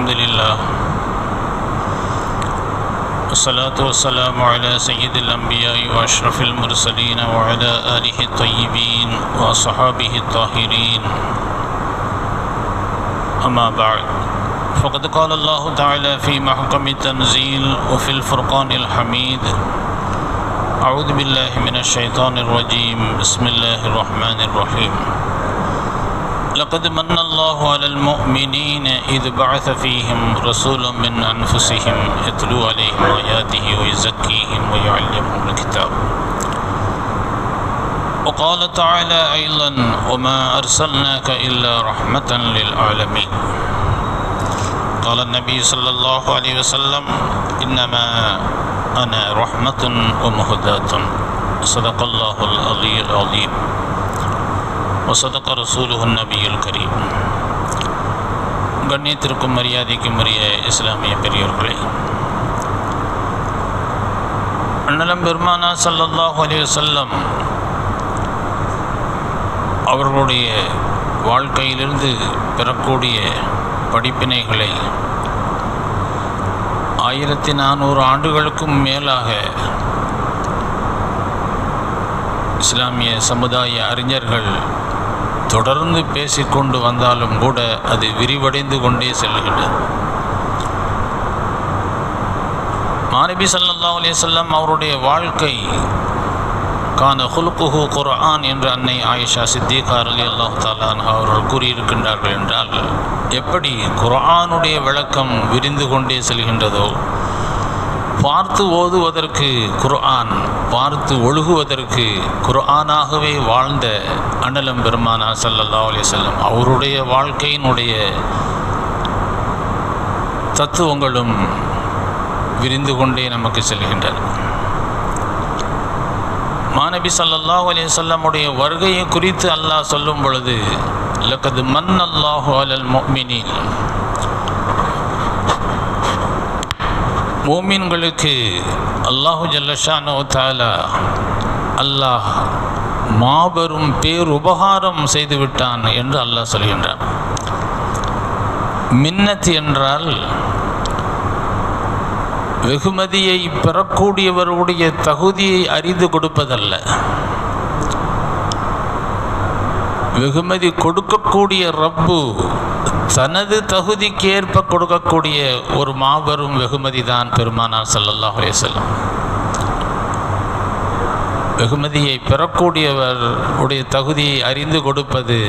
الحمد لله والصلاة والسلام على سيد الأنبياء وأشرف المرسلين وعلى آله الطيبين وأصحابه الطاهرين أما بعد فقد قال الله تعالى في محكم التنزيل وفي الفرقان الحميد أعوذ بالله من الشيطان الرجيم بسم الله الرحمن الرحيم لقد من الله على المؤمنين إذ بعث فيهم رسولا من أنفسهم يتلو عليهم آياته ويزكيهم ويعلمهم الكتاب وقال تعالى أيضا وما أرسلناك إلا رحمة للعالمين قال النبي صلى الله عليه وسلم إنما أنا رحمة ومهداة صدق الله العلي العظيم وصدق رسوله النبي الكريم கண்ணியத்திற்கும் மரியாதைக்கும் உரிய இஸ்லாமிய பெரியோர்களே அண்ணலம் பெருமானா சல்லல்லாஹு அலைஹி வஸல்லம் அவர்களுடைய வாழ்க்கையிலிருந்து பெறக்கூடிய படிப்பினைகளை ஆயிரத்தி நானூறு ஆண்டுகளுக்கும் மேலாக இஸ்லாமிய சமுதாய அறிஞர்கள் தொடர்ந்து பேசிக்கொண்டு வந்தாலும் கூட அது விரிவடைந்து கொண்டே செல்கின்றது மாநபி சல்லா அலிசல்லாம் அவருடைய வாழ்க்கை கான ஹுல்குஹு குர்ஆன் என்று அன்னை ஆயிஷா சித்திகார் அலி அல்லாஹ் தாலான் அவர்கள் கூறியிருக்கின்றார்கள் என்றால் எப்படி குர்ஆனுடைய விளக்கம் விரிந்து கொண்டே செல்கின்றதோ பார்த்து ஓதுவதற்கு குர்ஆன் பார்த்து ஒழுகுவதற்கு குர்ஆனாகவே வாழ்ந்த அண்ணலம் பெருமானா சல்லல்லா அலிசல்லம் அவருடைய வாழ்க்கையினுடைய தத்துவங்களும் விரிந்து கொண்டே நமக்கு செல்கின்றன மாநபி சல்லல்லாஹு அலையல்லமுடைய வருகையை குறித்து அல்லாஹ் சொல்லும் பொழுது லக்கது மன் அல்லாஹு அலல் மொமினின் மோமின்களுக்கு அல்லாஹு ஜல்லஷானோ தாலா அல்லாஹ் மாபெரும் பேருபகாரம் செய்துவிட்டான் என்று அல்லாஹ் சொல்கின்றான் மின்னத் என்றால் வெகுமதியை பெறக்கூடியவருடைய தகுதியை அறிந்து கொடுப்பதல்ல வெகுமதி கொடுக்கக்கூடிய ரப்பு தனது தகுதிக்கு ஏற்ப கொடுக்கக்கூடிய ஒரு மாபெரும் வெகுமதி தான் பெருமானார் சல்லல்லாஹ் அலேசல்லம் வெகுமதியை பெறக்கூடியவர் உடைய தகுதியை அறிந்து கொடுப்பது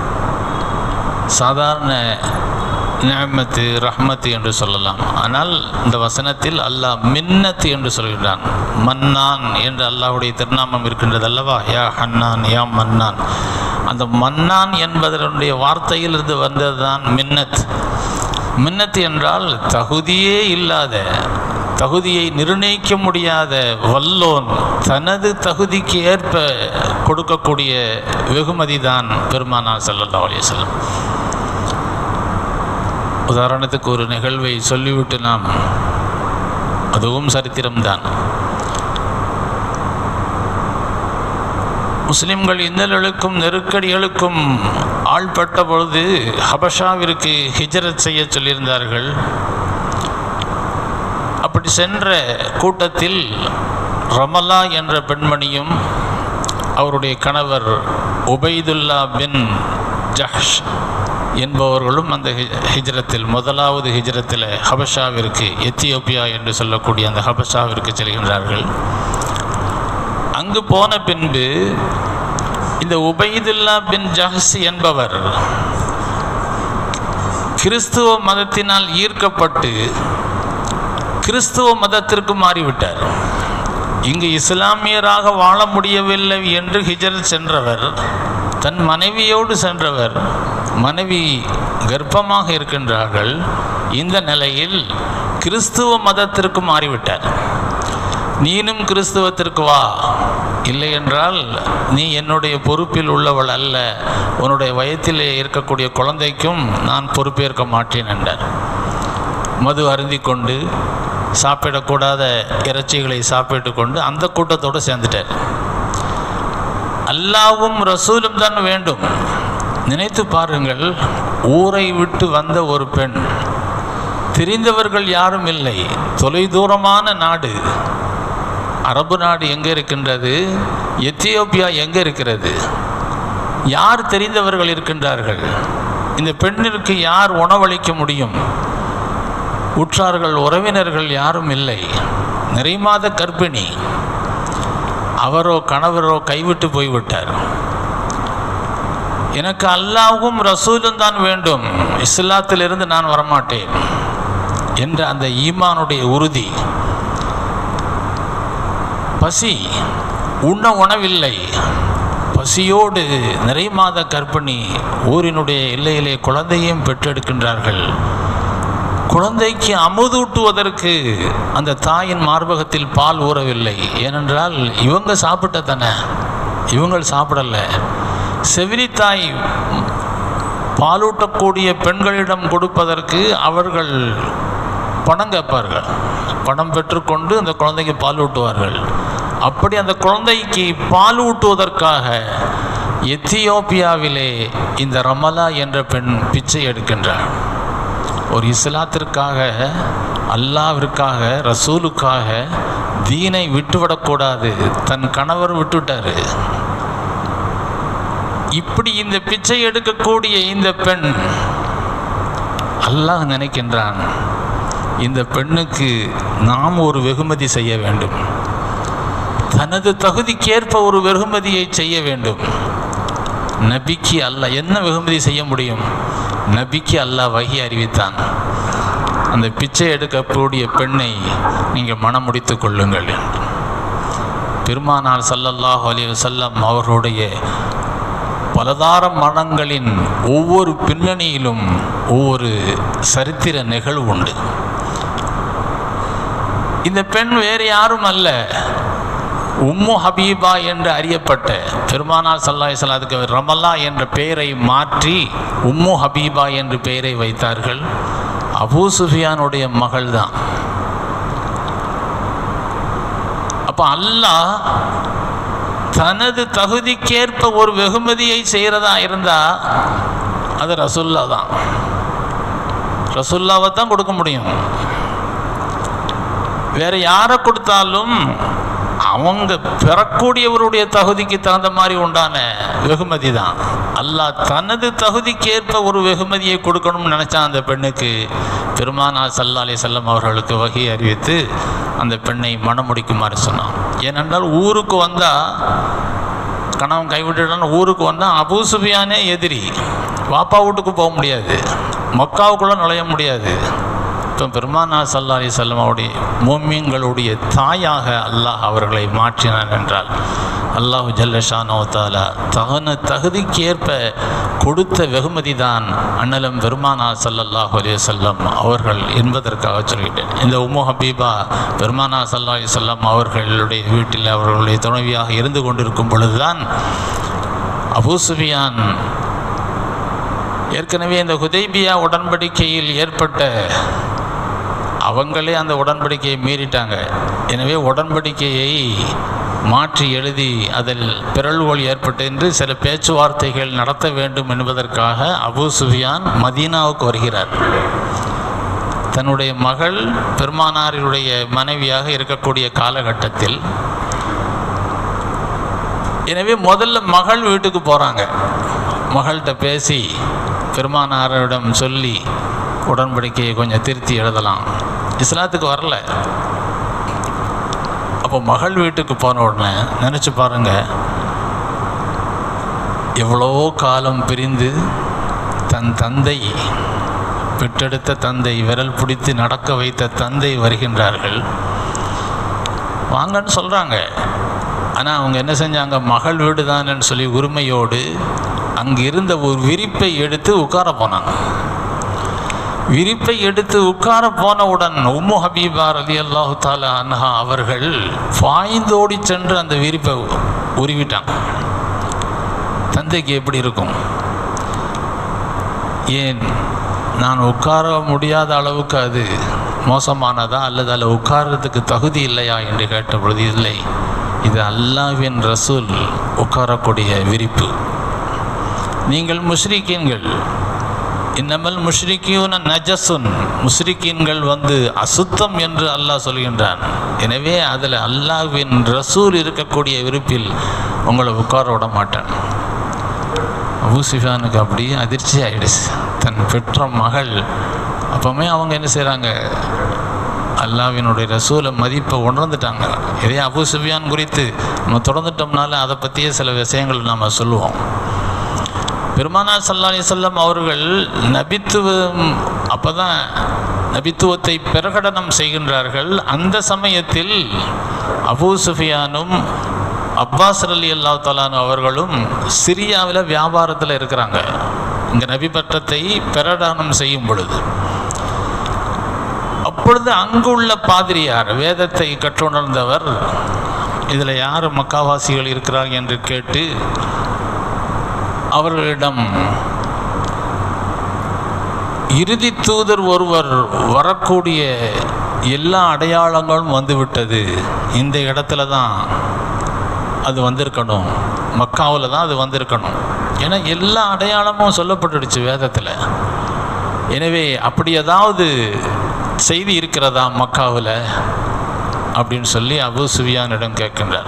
சாதாரண நியமத்து ரஹ்மத்து என்று சொல்லலாம் ஆனால் இந்த வசனத்தில் அல்லாஹ் மின்னத்து என்று சொல்கிறான் மன்னான் என்று அல்லாஹுடைய திருநாமம் இருக்கின்றது அல்லவா யா ஹன்னான் யா மன்னான் அந்த மன்னான் என்பதனுடைய வார்த்தையிலிருந்து வந்தது தான் மின்னத் மின்னத் என்றால் தகுதியே இல்லாத தகுதியை நிர்ணயிக்க முடியாத வல்லோன் தனது தகுதிக்கு ஏற்ப கொடுக்கக்கூடிய வெகுமதி தான் பெருமானா சல்லல்லா அலிஸ்லம் உதாரணத்துக்கு ஒரு நிகழ்வை சொல்லிவிட்டு நாம் அதுவும் சரித்திரம்தான் முஸ்லிம்கள் இன்னல்களுக்கும் நெருக்கடிகளுக்கும் ஆள்பட்ட பொழுது ஹபஷாவிற்கு ஹிஜரத் செய்ய சொல்லியிருந்தார்கள் அப்படி சென்ற கூட்டத்தில் ரமலா என்ற பெண்மணியும் அவருடைய கணவர் உபைதுல்லா பின் ஜஹஷ் என்பவர்களும் அந்த ஹிஜரத்தில் முதலாவது ஹிஜரத்தில் ஹபஷாவிற்கு எத்தியோப்பியா என்று சொல்லக்கூடிய அந்த ஹபஷாவிற்கு செல்கின்றார்கள் அங்கு போன பின்பு இந்த உபைதுல்லா பின் ஜஹஸ் என்பவர் கிறிஸ்துவ மதத்தினால் ஈர்க்கப்பட்டு கிறிஸ்துவ மதத்திற்கு மாறிவிட்டார் இங்கு இஸ்லாமியராக வாழ முடியவில்லை என்று ஹிஜரத் சென்றவர் தன் மனைவியோடு சென்றவர் மனைவி கர்ப்பமாக இருக்கின்றார்கள் இந்த நிலையில் கிறிஸ்துவ மதத்திற்கு மாறிவிட்டார் நீனும் கிறிஸ்துவத்திற்கு வா இல்லை என்றால் நீ என்னுடைய பொறுப்பில் உள்ளவள் அல்ல உன்னுடைய வயத்திலே இருக்கக்கூடிய குழந்தைக்கும் நான் பொறுப்பேற்க மாட்டேன் என்றார் மது அருந்தி கொண்டு சாப்பிடக்கூடாத இறைச்சிகளை சாப்பிட்டு கொண்டு அந்த கூட்டத்தோடு சேர்ந்துட்டார் அல்லாவும் ரசூலும் தான் வேண்டும் நினைத்து பாருங்கள் ஊரை விட்டு வந்த ஒரு பெண் தெரிந்தவர்கள் யாரும் இல்லை தொலைதூரமான நாடு அரபு நாடு எங்கே இருக்கின்றது எத்தியோப்பியா எங்கே இருக்கிறது யார் தெரிந்தவர்கள் இருக்கின்றார்கள் இந்த பெண்ணிற்கு யார் உணவளிக்க முடியும் உற்றார்கள் உறவினர்கள் யாரும் இல்லை நிறைமாத கர்ப்பிணி அவரோ கணவரோ கைவிட்டு போய்விட்டார் எனக்கு அல்லாவும் ரசூலும் தான் வேண்டும் இஸ்லாத்திலிருந்து நான் வரமாட்டேன் என்ற அந்த ஈமானுடைய உறுதி பசி உண்ண உணவில்லை பசியோடு நிறை மாத கர்ப்பிணி ஊரினுடைய எல்லையிலே குழந்தையும் பெற்றெடுக்கின்றார்கள் குழந்தைக்கு அமுதூட்டுவதற்கு அந்த தாயின் மார்பகத்தில் பால் ஊறவில்லை ஏனென்றால் இவங்க சாப்பிட்ட தானே இவங்கள் சாப்பிடலை செவிலி தாய் பாலூட்டக்கூடிய பெண்களிடம் கொடுப்பதற்கு அவர்கள் பணம் கேட்பார்கள் பணம் பெற்றுக்கொண்டு அந்த குழந்தைக்கு பால் ஊட்டுவார்கள் அப்படி அந்த குழந்தைக்கு பால் ஊட்டுவதற்காக எத்தியோப்பியாவிலே இந்த ரமலா என்ற பெண் பிச்சை எடுக்கின்றார் ஒரு இஸ்லாத்திற்காக அல்லாவிற்காக ரசூலுக்காக தீனை விட்டுவிடக்கூடாது தன் கணவர் விட்டுவிட்டாரு இப்படி இந்த பிச்சை எடுக்கக்கூடிய இந்த பெண் அல்லாஹ் நினைக்கின்றான் இந்த பெண்ணுக்கு நாம் ஒரு வெகுமதி செய்ய வேண்டும் தனது தகுதிக்கேற்ப ஒரு வெகுமதியை செய்ய வேண்டும் நபிக்கு அல்லாஹ் என்ன வெகுமதி செய்ய முடியும் நபிக்கு அல்லாஹ் வகி அறிவித்தான் அந்த பிச்சை எடுக்கக்கூடிய பெண்ணை நீங்கள் மனம் முடித்து கொள்ளுங்கள் பெருமானார் சல்லல்லாஹு அலைஹி வஸல்லம் அவர்களுடைய பலதார மனங்களின் ஒவ்வொரு பின்னணியிலும் ஒவ்வொரு சரித்திர நிகழ்வு உண்டு இந்த பெண் வேறு யாரும் அல்ல உம்மு ஹபீபா என்று அறியப்பட்ட பெருமானார் சல்லாஹ் அதுக்கு ரமல்லா என்ற பெயரை மாற்றி உம்மு ஹபீபா என்று பெயரை வைத்தார்கள் அபூ சுஃபியானுடைய மகள் தான் அப்போ அல்லாஹ் தனது தகுதிக்கேற்ப ஒரு வெகுமதியை செய்கிறதா இருந்தால் அது ரசுல்லா தான் ரசுல்லாவை தான் கொடுக்க முடியும் வேற யாரை கொடுத்தாலும் அவங்க பெறக்கூடியவருடைய தகுதிக்கு தகுந்த மாதிரி உண்டான வெகுமதி தான் அல்லாஹ் தனது தகுதிக்கேற்ப ஒரு வெகுமதியை கொடுக்கணும்னு நினச்சான் அந்த பெண்ணுக்கு பெருமானா சல்லா அலி செல்லம் அவர்களுக்கு வகை அறிவித்து அந்த பெண்ணை மனம் முடிக்குமாறு சொன்னான் ஏனென்றால் ஊருக்கு வந்தால் கணவன் கைவிட்டுட்டான் ஊருக்கு வந்தால் அபூ சுபியானே எதிரி வாப்பா வீட்டுக்கு போக முடியாது மக்காவுக்குள்ளே நுழைய முடியாது இப்போ பெருமானா சல்லா அலி செல்லம் அவருடைய மோமியங்களுடைய தாயாக அல்லாஹ் அவர்களை மாற்றினான் என்றால் அல்லாஹு ஜல்லஷானோ தாலா தகுன தகுதிக்கேற்ப கொடுத்த வெகுமதி தான் அண்ணலம் பெருமானா சல்லல்லாஹு அலைய செல்லம் அவர்கள் என்பதற்காக சொல்லிட்டேன் இந்த உம்மு ஹபீபா பெருமானா சல்லா அலி செல்லம் அவர்களுடைய வீட்டில் அவர்களுடைய துணைவியாக இருந்து கொண்டிருக்கும் பொழுதுதான் அபூ சுஃபியான் ஏற்கனவே இந்த ஹுதைபியா உடன்படிக்கையில் ஏற்பட்ட அவங்களே அந்த உடன்படிக்கையை மீறிட்டாங்க எனவே உடன்படிக்கையை மாற்றி எழுதி அதில் பிறழ்வுகள் ஏற்பட்டு என்று சில பேச்சுவார்த்தைகள் நடத்த வேண்டும் என்பதற்காக அபூ சுஃபியான் மதீனாவுக்கு வருகிறார் தன்னுடைய மகள் பெருமானாரினுடைய மனைவியாக இருக்கக்கூடிய காலகட்டத்தில் எனவே முதல்ல மகள் வீட்டுக்கு போகிறாங்க மகள்கிட்ட பேசி பெருமானாரிடம் சொல்லி உடன்படிக்கையை கொஞ்சம் திருத்தி எழுதலாம் இஸ்லாத்துக்கு வரல அப்போ மகள் வீட்டுக்கு போன உடனே நினச்சி பாருங்க எவ்வளோ காலம் பிரிந்து தன் தந்தை பெற்றெடுத்த தந்தை விரல் பிடித்து நடக்க வைத்த தந்தை வருகின்றார்கள் வாங்கன்னு சொல்கிறாங்க ஆனால் அவங்க என்ன செஞ்சாங்க மகள் வீடு தானேன்னு சொல்லி உரிமையோடு அங்கே இருந்த ஒரு விரிப்பை எடுத்து உட்கார போனாங்க விரிப்பை எடுத்து உட்கார போனவுடன் உம்மு ஹபீபா அலி அல்லாஹு தாலா அன்ஹா அவர்கள் பாய்ந்தோடி சென்று அந்த விரிப்பை உருவிட்டாங்க தந்தைக்கு எப்படி இருக்கும் ஏன் நான் உட்கார முடியாத அளவுக்கு அது மோசமானதா அல்லது அதில் உட்கார்றதுக்கு தகுதி இல்லையா என்று கேட்ட பொழுது இல்லை இது அல்லாவின் ரசூல் உட்காரக்கூடிய விரிப்பு நீங்கள் முஸ்ரிக்கீன்கள் இன்னமல் முஷ்ரிக்கியூன நஜசுன் முஷ்ரிக்கீன்கள் வந்து அசுத்தம் என்று அல்லாஹ் சொல்கின்றான் எனவே அதில் அல்லாஹ்வின் ரசூல் இருக்கக்கூடிய விருப்பில் உங்களை உட்கார விட மாட்டேன் அபூசிஃபானுக்கு அப்படியே அதிர்ச்சி ஆயிடுச்சு தன் பெற்ற மகள் அப்போவுமே அவங்க என்ன செய்கிறாங்க அல்லாவினுடைய ரசூலை மதிப்பை உணர்ந்துட்டாங்க இதே அபு சுஃபியான் குறித்து நம்ம தொடர்ந்துட்டோம்னால அதை பற்றியே சில விஷயங்கள் நம்ம சொல்லுவோம் பெருமானார் சல்லா அலிசல்லம் அவர்கள் நபித்துவம் அப்போ தான் நபித்துவத்தை பிரகடனம் செய்கின்றார்கள் அந்த சமயத்தில் அபூ சுஃபியானும் அப்பாஸ் அலி அல்லா தலானு அவர்களும் சிரியாவில் வியாபாரத்தில் இருக்கிறாங்க இங்கே நபி பட்டத்தை பிரகடனம் செய்யும் பொழுது அப்பொழுது அங்குள்ள பாதிரியார் வேதத்தை கற்றுணர்ந்தவர் இதில் யார் மக்காவாசிகள் இருக்கிறார் என்று கேட்டு அவர்களிடம் இறுதி தூதர் ஒருவர் வரக்கூடிய எல்லா அடையாளங்களும் வந்துவிட்டது இந்த இடத்துல தான் அது வந்திருக்கணும் மக்காவில் தான் அது வந்திருக்கணும் ஏன்னா எல்லா அடையாளமும் சொல்லப்பட்டுடுச்சு வேதத்தில் எனவே அப்படி ஏதாவது செய்தி இருக்கிறதா மக்காவில் அப்படின்னு சொல்லி அபு சுஃபியானிடம் கேட்கின்றார்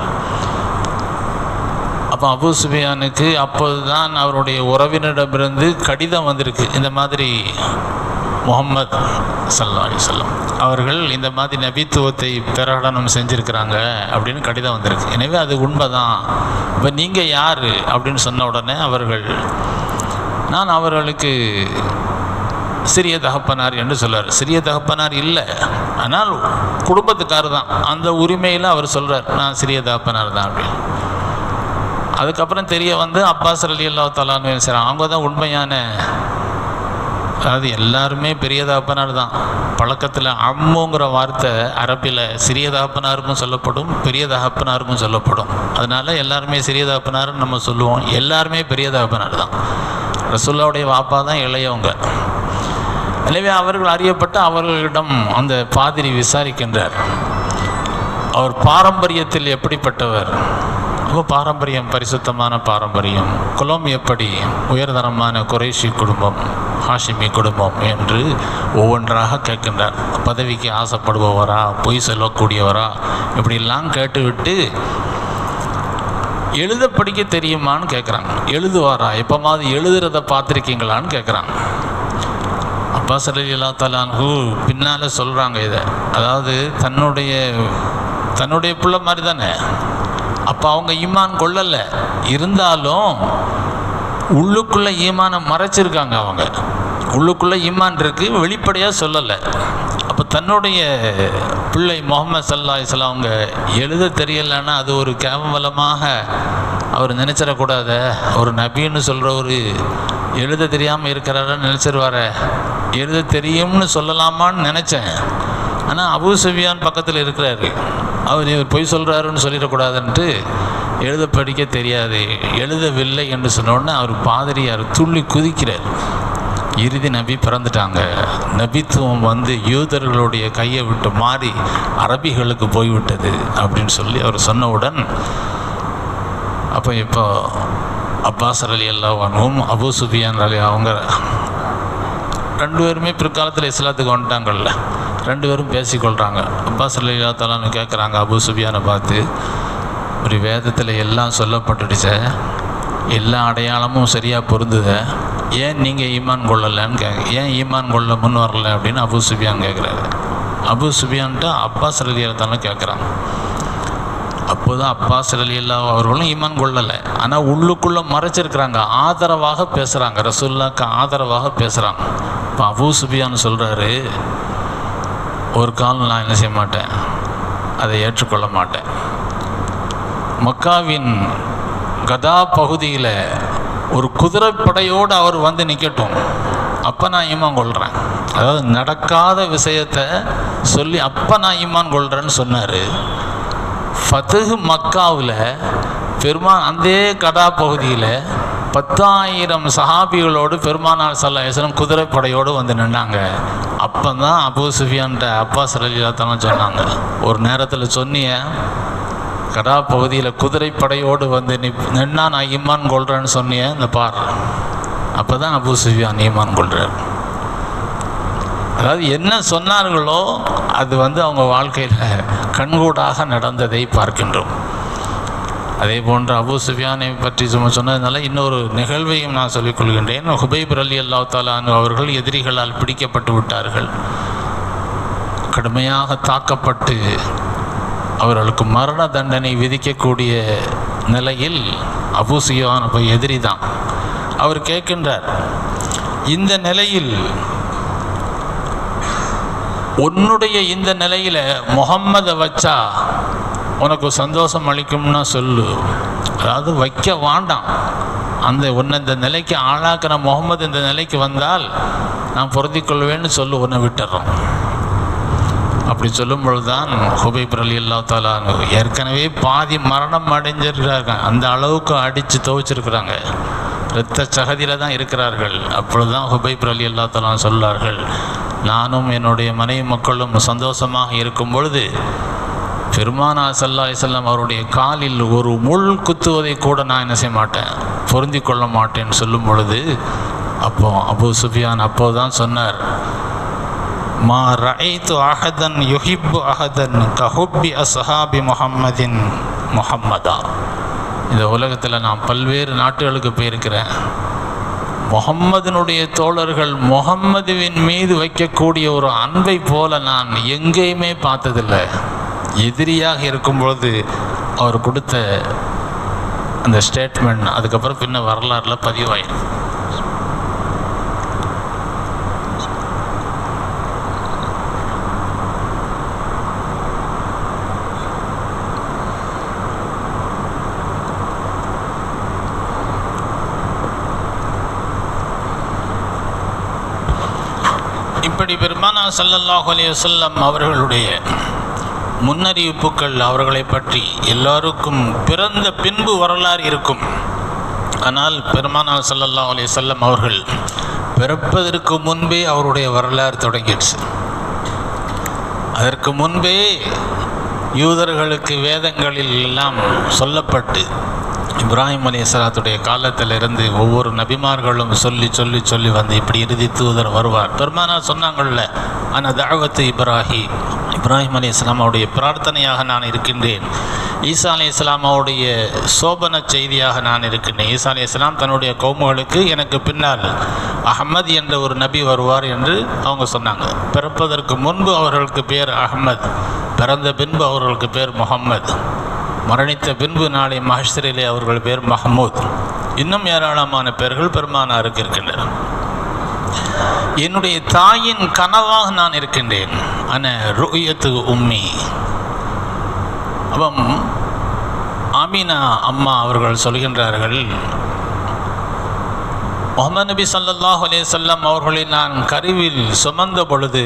அப்போ அபு சுஃபியானுக்கு அப்போதுதான் அவருடைய உறவினரிடமிருந்து கடிதம் வந்திருக்கு இந்த மாதிரி முகம்மது சல்லா அலிசல்லம் அவர்கள் இந்த மாதிரி நபித்துவத்தை பிரகடனம் செஞ்சுருக்கிறாங்க அப்படின்னு கடிதம் வந்திருக்கு எனவே அது உண்மைதான் இப்போ நீங்கள் யார் அப்படின்னு சொன்ன உடனே அவர்கள் நான் அவர்களுக்கு சிறிய தகப்பனார் என்று சொல்றார் சிறிய தகப்பனார் இல்லை ஆனால் குடும்பத்துக்காரர் தான் அந்த உரிமையில் அவர் சொல்கிறார் நான் சிறிய தகப்பனார் தான் அப்படின்னு அதுக்கப்புறம் தெரிய வந்து அப்பாஸ் அலி அல்லா தலான்னு சரி அவங்க தான் உண்மையான அதாவது எல்லாருமே பெரிய தகப்பனார் தான் பழக்கத்தில் அம்முங்கிற வார்த்தை அரபில் சிறிய தகப்பனாருக்கும் சொல்லப்படும் பெரிய தகப்பனாருக்கும் சொல்லப்படும் அதனால எல்லாருமே சிறிய தகப்பனாருன்னு நம்ம சொல்லுவோம் எல்லாருமே பெரிய தகப்பனார் தான் ரசுல்லாவுடைய வாப்பா தான் இளையவங்க எனவே அவர்கள் அறியப்பட்ட அவர்களிடம் அந்த பாதிரி விசாரிக்கின்றார் அவர் பாரம்பரியத்தில் எப்படிப்பட்டவர் ரொம்ப பாரம்பரியம் பரிசுத்தமான பாரம்பரியம் குலம் எப்படி உயர்தரமான குறைஷி குடும்பம் ஹாஷிமி குடும்பம் என்று ஒவ்வொன்றாக கேட்கின்றார் பதவிக்கு ஆசைப்படுபவரா பொய் சொல்லக்கூடியவரா இப்படிலாம் கேட்டுவிட்டு எழுத படிக்க தெரியுமான்னு கேட்குறாங்க எழுதுவாரா எப்போமாவது எழுதுறத பார்த்துருக்கீங்களான்னு கேட்குறாங்க அப்பா சலீலா தலான்ஹூ பின்னால் சொல்கிறாங்க இதை அதாவது தன்னுடைய தன்னுடைய பிள்ளை மாதிரி தானே அப்போ அவங்க ஈமான் கொள்ளலை இருந்தாலும் உள்ளுக்குள்ளே ஈமானை மறைச்சிருக்காங்க அவங்க உள்ளுக்குள்ளே ஈமான் இருக்குது வெளிப்படையாக சொல்லலை அப்போ தன்னுடைய பிள்ளை முகமது சல்லா இஸ்லாம் அவங்க எழுத தெரியலைன்னா அது ஒரு கேவலமாக அவர் நினச்சிடக்கூடாத ஒரு நபின்னு சொல்கிற ஒரு எழுத தெரியாமல் இருக்கிறாரன்னு நினச்சிருவார எழுத தெரியும்னு சொல்லலாமான்னு நினச்சேன் ஆனால் அபு சுஃபியான் பக்கத்தில் இருக்கிறாரு அவர் இவர் பொய் சொல்கிறாருன்னு சொல்லிடக்கூடாதுன்ட்டு எழுத படிக்க தெரியாது எழுதவில்லை என்று சொன்னோடனே அவர் பாதிரியார் துள்ளி குதிக்கிறார் இறுதி நபி பிறந்துட்டாங்க நபித்துவம் வந்து யூதர்களுடைய கையை விட்டு மாறி அரபிகளுக்கு போய்விட்டது அப்படின்னு சொல்லி அவர் சொன்னவுடன் அப்போ இப்போ அப்பாஸ் அலி அல்லாவும் அபு சுஃபியான் அலி அவங்க ரெண்டு பேருமே பிற்காலத்தில் இஸ்லாத்துக்கு வந்துட்டாங்கல்ல ரெண்டு பேரும் பேசிக்கொள்கிறாங்க அப்பாஸ் அலி அல்லா தலான்னு கேட்குறாங்க அபு சுஃபியானை பார்த்து ஒரு வேதத்தில் எல்லாம் சொல்லப்பட்டுடுச்ச எல்லா அடையாளமும் சரியாக பொருந்துத ஏன் நீங்கள் ஈமான் கொள்ளலைன்னு கேட்க ஏன் ஈமான் கொள்ள முன் வரல அப்படின்னு அபு சுஃபியான் கேட்குறாரு அபு சுஃபியான்ட்டு அப்பாஸ் அலி அல்லா கேட்குறாங்க அப்போதான் அப்பாஸ் அலி அல்லா அவர்களும் ஈமான் கொள்ளலை ஆனால் உள்ளுக்குள்ளே மறைச்சிருக்கிறாங்க ஆதரவாக பேசுகிறாங்க ரசூல்லாக்கு ஆதரவாக பேசுகிறாங்க இப்போ அபூ சுபியான்னு சொல்கிறாரு ஒரு காலம் நான் என்ன செய்ய மாட்டேன் அதை ஏற்றுக்கொள்ள மாட்டேன் மக்காவின் கதா பகுதியில் ஒரு குதிரைப்படையோடு அவர் வந்து நிற்கட்டும் அப்போ நான் ஈமான் கொள்கிறேன் அதாவது நடக்காத விஷயத்தை சொல்லி அப்போ நான் ஈமான் கொள்கிறேன்னு சொன்னார் ஃபத்துஹ் மக்காவில் பெருமான் அந்த கடா பகுதியில் பத்தாயிரம் சஹாபிகளோடு பெருமானார் சல்லாஹம் குதிரைப்படையோடு வந்து நின்னாங்க அப்போ தான் அபூ சுஃபியான்ட்ட அப்பாஸ் ரலிலாத்தெல்லாம் சொன்னாங்க ஒரு நேரத்தில் சொன்னிய கடா பகுதியில் குதிரைப்படையோடு வந்து நி நின்னா நான் இம்மான் கொள்றேன்னு சொன்னிய இந்த பார் அப்போ தான் அபு சுஃபியான் ஈமான் கொள்கிறார் அதாவது என்ன சொன்னார்களோ அது வந்து அவங்க வாழ்க்கையில் கண்கூடாக நடந்ததை பார்க்கின்றோம் அதே போன்று அபு சுஃபியானை பற்றி சும்மா சொன்னதுனால இன்னொரு நிகழ்வையும் நான் சொல்லிக் கொள்கின்றேன் ஹுபைப் அலி அல்லா தாலான் அவர்கள் எதிரிகளால் பிடிக்கப்பட்டு விட்டார்கள் கடுமையாக தாக்கப்பட்டு அவர்களுக்கு மரண தண்டனை விதிக்கக்கூடிய நிலையில் அபு சுஃபியான் அப்போ எதிரி தான் அவர் கேட்கின்றார் இந்த நிலையில் உன்னுடைய இந்த நிலையில் முகம்மதை வச்சா உனக்கு சந்தோஷம் அளிக்கும்னா சொல்லு அதாவது வைக்க வேண்டாம் அந்த உன்னை இந்த நிலைக்கு ஆளாக்குன முகமது இந்த நிலைக்கு வந்தால் நான் பொருந்திக் கொள்வேன்னு சொல்லு உன்னை விட்டுறோம் அப்படி சொல்லும் பொழுதுதான் ஹுபைப் அலி அல்லா தாலா ஏற்கனவே பாதி மரணம் அடைஞ்சிருக்கிறாங்க அந்த அளவுக்கு அடித்து துவைச்சிருக்கிறாங்க இரத்த சகதியில் தான் இருக்கிறார்கள் அப்பொழுது தான் ஹுபைப் அலி அல்லா தாலா சொல்லார்கள் நானும் என்னுடைய மனைவி மக்களும் சந்தோஷமாக இருக்கும் பொழுது பெருமானா சல்லா செல்லம் அவருடைய காலில் ஒரு முள் குத்துவதை கூட நான் என்ன செய்ய மாட்டேன் பொருந்தி கொள்ள மாட்டேன்னு சொல்லும் பொழுது அப்போ அபு சுஃபியான் அப்போ தான் சொன்னார் மா ரஐத்து அஹதன் யுஹிப்பு அஹதன் கஹுப்பி அஸ்ஹாபி முஹம்மதின் முஹம்மதா இந்த உலகத்தில் நான் பல்வேறு நாட்டுகளுக்கு போயிருக்கிறேன் முகம்மதினுடைய தோழர்கள் முகம்மதுவின் மீது வைக்கக்கூடிய ஒரு அன்பை போல நான் எங்கேயுமே பார்த்ததில்லை எதிரியாக இருக்கும் பொழுது அவர் கொடுத்த அந்த ஸ்டேட்மெண்ட் அதுக்கப்புறம் பின்ன வரலாறுல பதிவாயிருக்கு இப்படி பெருமானா சல்லல்லாஹு அலைஹி வஸல்லம் அவர்களுடைய முன்னறிவிப்புகள் அவர்களை பற்றி எல்லாருக்கும் பிறந்த பின்பு வரலாறு இருக்கும் ஆனால் பெருமானா சல்லல்லாஹு அலைஹி வஸல்லம் அவர்கள் பிறப்பதற்கு முன்பே அவருடைய வரலாறு தொடங்கிடுச்சு அதற்கு முன்பே யூதர்களுக்கு வேதங்களில் எல்லாம் சொல்லப்பட்டு இப்ராஹிம் அலி சலாத்துடைய காலத்திலிருந்து ஒவ்வொரு நபிமார்களும் சொல்லி சொல்லி சொல்லி வந்து இப்படி இறுதி தூதர் வருவார் பெருமானா சொன்னாங்கள்ல ஆனால் தாவத்து இப்ராஹி இப்ராஹிம் அலி இஸ்லாமாவுடைய பிரார்த்தனையாக நான் இருக்கின்றேன் ஈசா அலி இஸ்லாமாவுடைய சோபன செய்தியாக நான் இருக்கின்றேன் ஈசா அலி இஸ்லாம் தன்னுடைய கௌமுகளுக்கு எனக்கு பின்னால் அஹமது என்ற ஒரு நபி வருவார் என்று அவங்க சொன்னாங்க பிறப்பதற்கு முன்பு அவர்களுக்கு பேர் அஹமத் பிறந்த பின்பு அவர்களுக்கு பேர் முகம்மது மரணித்த பின்பு நாளை மஹ்ஷரிலே அவர்கள் பேர் மஹமூத் இன்னும் ஏராளமான பேர்கள் பெருமானாருக்கு இருக்கின்றன என்னுடைய தாயின் கனவாக நான் இருக்கின்றேன் அன ருயத்து உம்மி அவம் ஆமீனா அம்மா அவர்கள் சொல்கின்றார்கள் முகமது நபி சல்லல்லாஹ் அலையம் அவர்களை நான் கருவில் சுமந்த பொழுது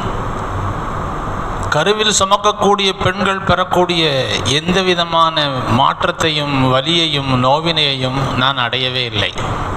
கருவில் சுமக்கக்கூடிய பெண்கள் பெறக்கூடிய எந்த விதமான மாற்றத்தையும் வலியையும் நோவினையையும் நான் அடையவே இல்லை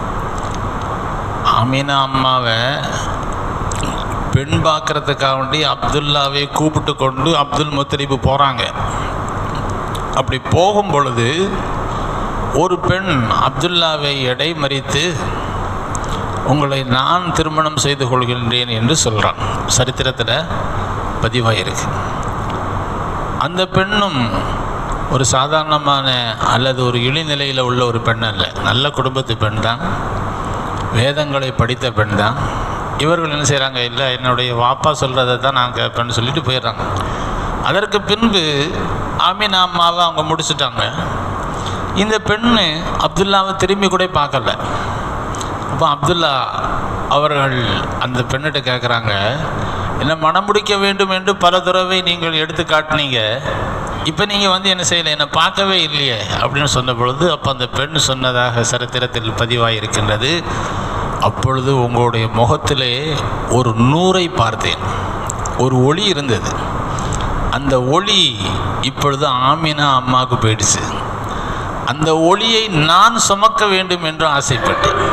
அமீனா அம்மாவை பெண் பார்க்கறதுக்காக வேண்டி அப்துல்லாவை கூப்பிட்டு கொண்டு அப்துல் முத்தலிபு போகிறாங்க அப்படி போகும் பொழுது ஒரு பெண் அப்துல்லாவை இடைமறித்து உங்களை நான் திருமணம் செய்து கொள்கின்றேன் என்று சொல்கிறான் சரித்திரத்தில் பதிவாயிருக்கு அந்த பெண்ணும் ஒரு சாதாரணமான அல்லது ஒரு இழிநிலையில் உள்ள ஒரு பெண் அல்ல நல்ல குடும்பத்து பெண் தான் வேதங்களை படித்த பெண் தான் இவர்கள் என்ன செய்கிறாங்க இல்லை என்னுடைய வாப்பா சொல்கிறத தான் நான் கேட்பேன்னு சொல்லிட்டு போயிடுறாங்க அதற்கு பின்பு ஆமீனா அம்மாவை அவங்க முடிச்சுட்டாங்க இந்த பெண்ணு அப்துல்லாவை திரும்பி கூட பார்க்கல அப்போ அப்துல்லா அவர்கள் அந்த பெண்ணிட்ட கேட்குறாங்க என்ன மனம் முடிக்க வேண்டும் என்று பல தடவை நீங்கள் எடுத்து காட்டினீங்க இப்போ நீங்கள் வந்து என்ன செய்யலை என்னை பார்க்கவே இல்லையே அப்படின்னு சொன்ன பொழுது அப்போ அந்த பெண் சொன்னதாக சரித்திரத்தில் பதிவாயிருக்கின்றது அப்பொழுது உங்களுடைய முகத்திலே ஒரு நூறை பார்த்தேன் ஒரு ஒளி இருந்தது அந்த ஒளி இப்பொழுது ஆமினா அம்மாவுக்கு போயிடுச்சு அந்த ஒளியை நான் சுமக்க வேண்டும் என்று ஆசைப்பட்டேன்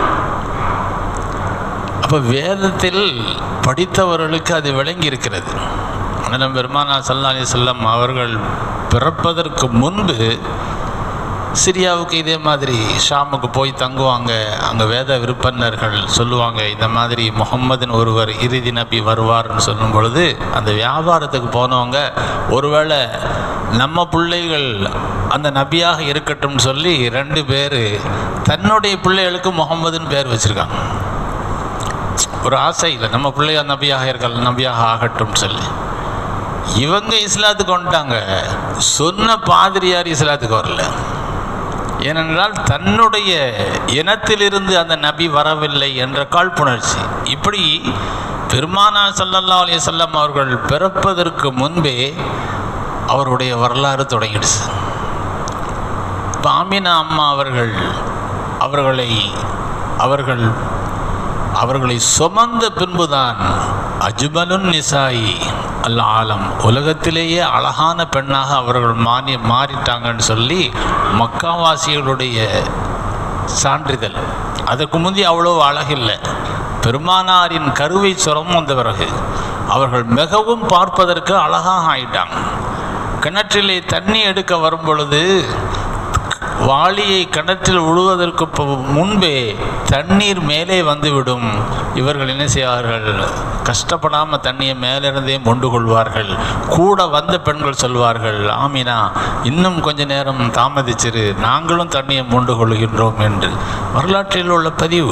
அப்போ வேதத்தில் படித்தவர்களுக்கு அது விளங்கி இருக்கிறது ஆனால் பெருமானா சல்லா அலி செல்லம் அவர்கள் பிறப்பதற்கு முன்பு சிரியாவுக்கு இதே மாதிரி ஷாமுக்கு போய் தங்குவாங்க அங்கே வேத விருப்பன்னர்கள் சொல்லுவாங்க இந்த மாதிரி முகம்மதின் ஒருவர் இறுதி நபி வருவார்னு சொல்லும் பொழுது அந்த வியாபாரத்துக்கு போனவங்க ஒருவேளை நம்ம பிள்ளைகள் அந்த நபியாக இருக்கட்டும்னு சொல்லி ரெண்டு பேர் தன்னுடைய பிள்ளைகளுக்கு முகம்மதுன்னு பேர் வச்சுருக்காங்க ஒரு ஆசை இல்லை நம்ம பிள்ளைய நபியாக இருக்கலாம் நபியாக ஆகட்டும்னு சொல்லி இவங்க இஸ்லாத்துக்கு வந்துட்டாங்க சொன்ன பாதிரியார் இஸ்லாத்துக்கு வரல ஏனென்றால் தன்னுடைய இனத்திலிருந்து அந்த நபி வரவில்லை என்ற காழ்ப்புணர்ச்சி இப்படி பெருமானா சல்லல்லா அலைய செல்லம் அவர்கள் பிறப்பதற்கு முன்பே அவருடைய வரலாறு தொடங்கிடுச்சு இப்போ ஆமினா அம்மா அவர்கள் அவர்களை அவர்கள் அவர்களை சுமந்த பின்புதான் அஜ்மலுன் நிசாயி அல் ஆலம் உலகத்திலேயே அழகான பெண்ணாக அவர்கள் மாறி மாறிட்டாங்கன்னு சொல்லி மக்காவாசிகளுடைய சான்றிதழ் அதற்கு முந்தி அவ்வளோ அழகில்லை பெருமானாரின் கருவை சுரம் வந்த பிறகு அவர்கள் மிகவும் பார்ப்பதற்கு அழகாக ஆயிட்டாங்க கிணற்றிலே தண்ணி எடுக்க வரும் பொழுது வாளியை கிணற்றில் விழுவதற்கு பு- முன்பே தண்ணீர் மேலே வந்துவிடும் இவர்கள் என்ன செய்வார்கள் கஷ்டப்படாமல் தண்ணியை மேலிருந்தே மொண்டு கொள்வார்கள் கூட வந்த பெண்கள் சொல்வார்கள் ஆமினா இன்னும் கொஞ்ச நேரம் தாமதிச்சிரு நாங்களும் தண்ணியை மொண்டு கொள்கின்றோம் என்று வரலாற்றில் உள்ள பதிவு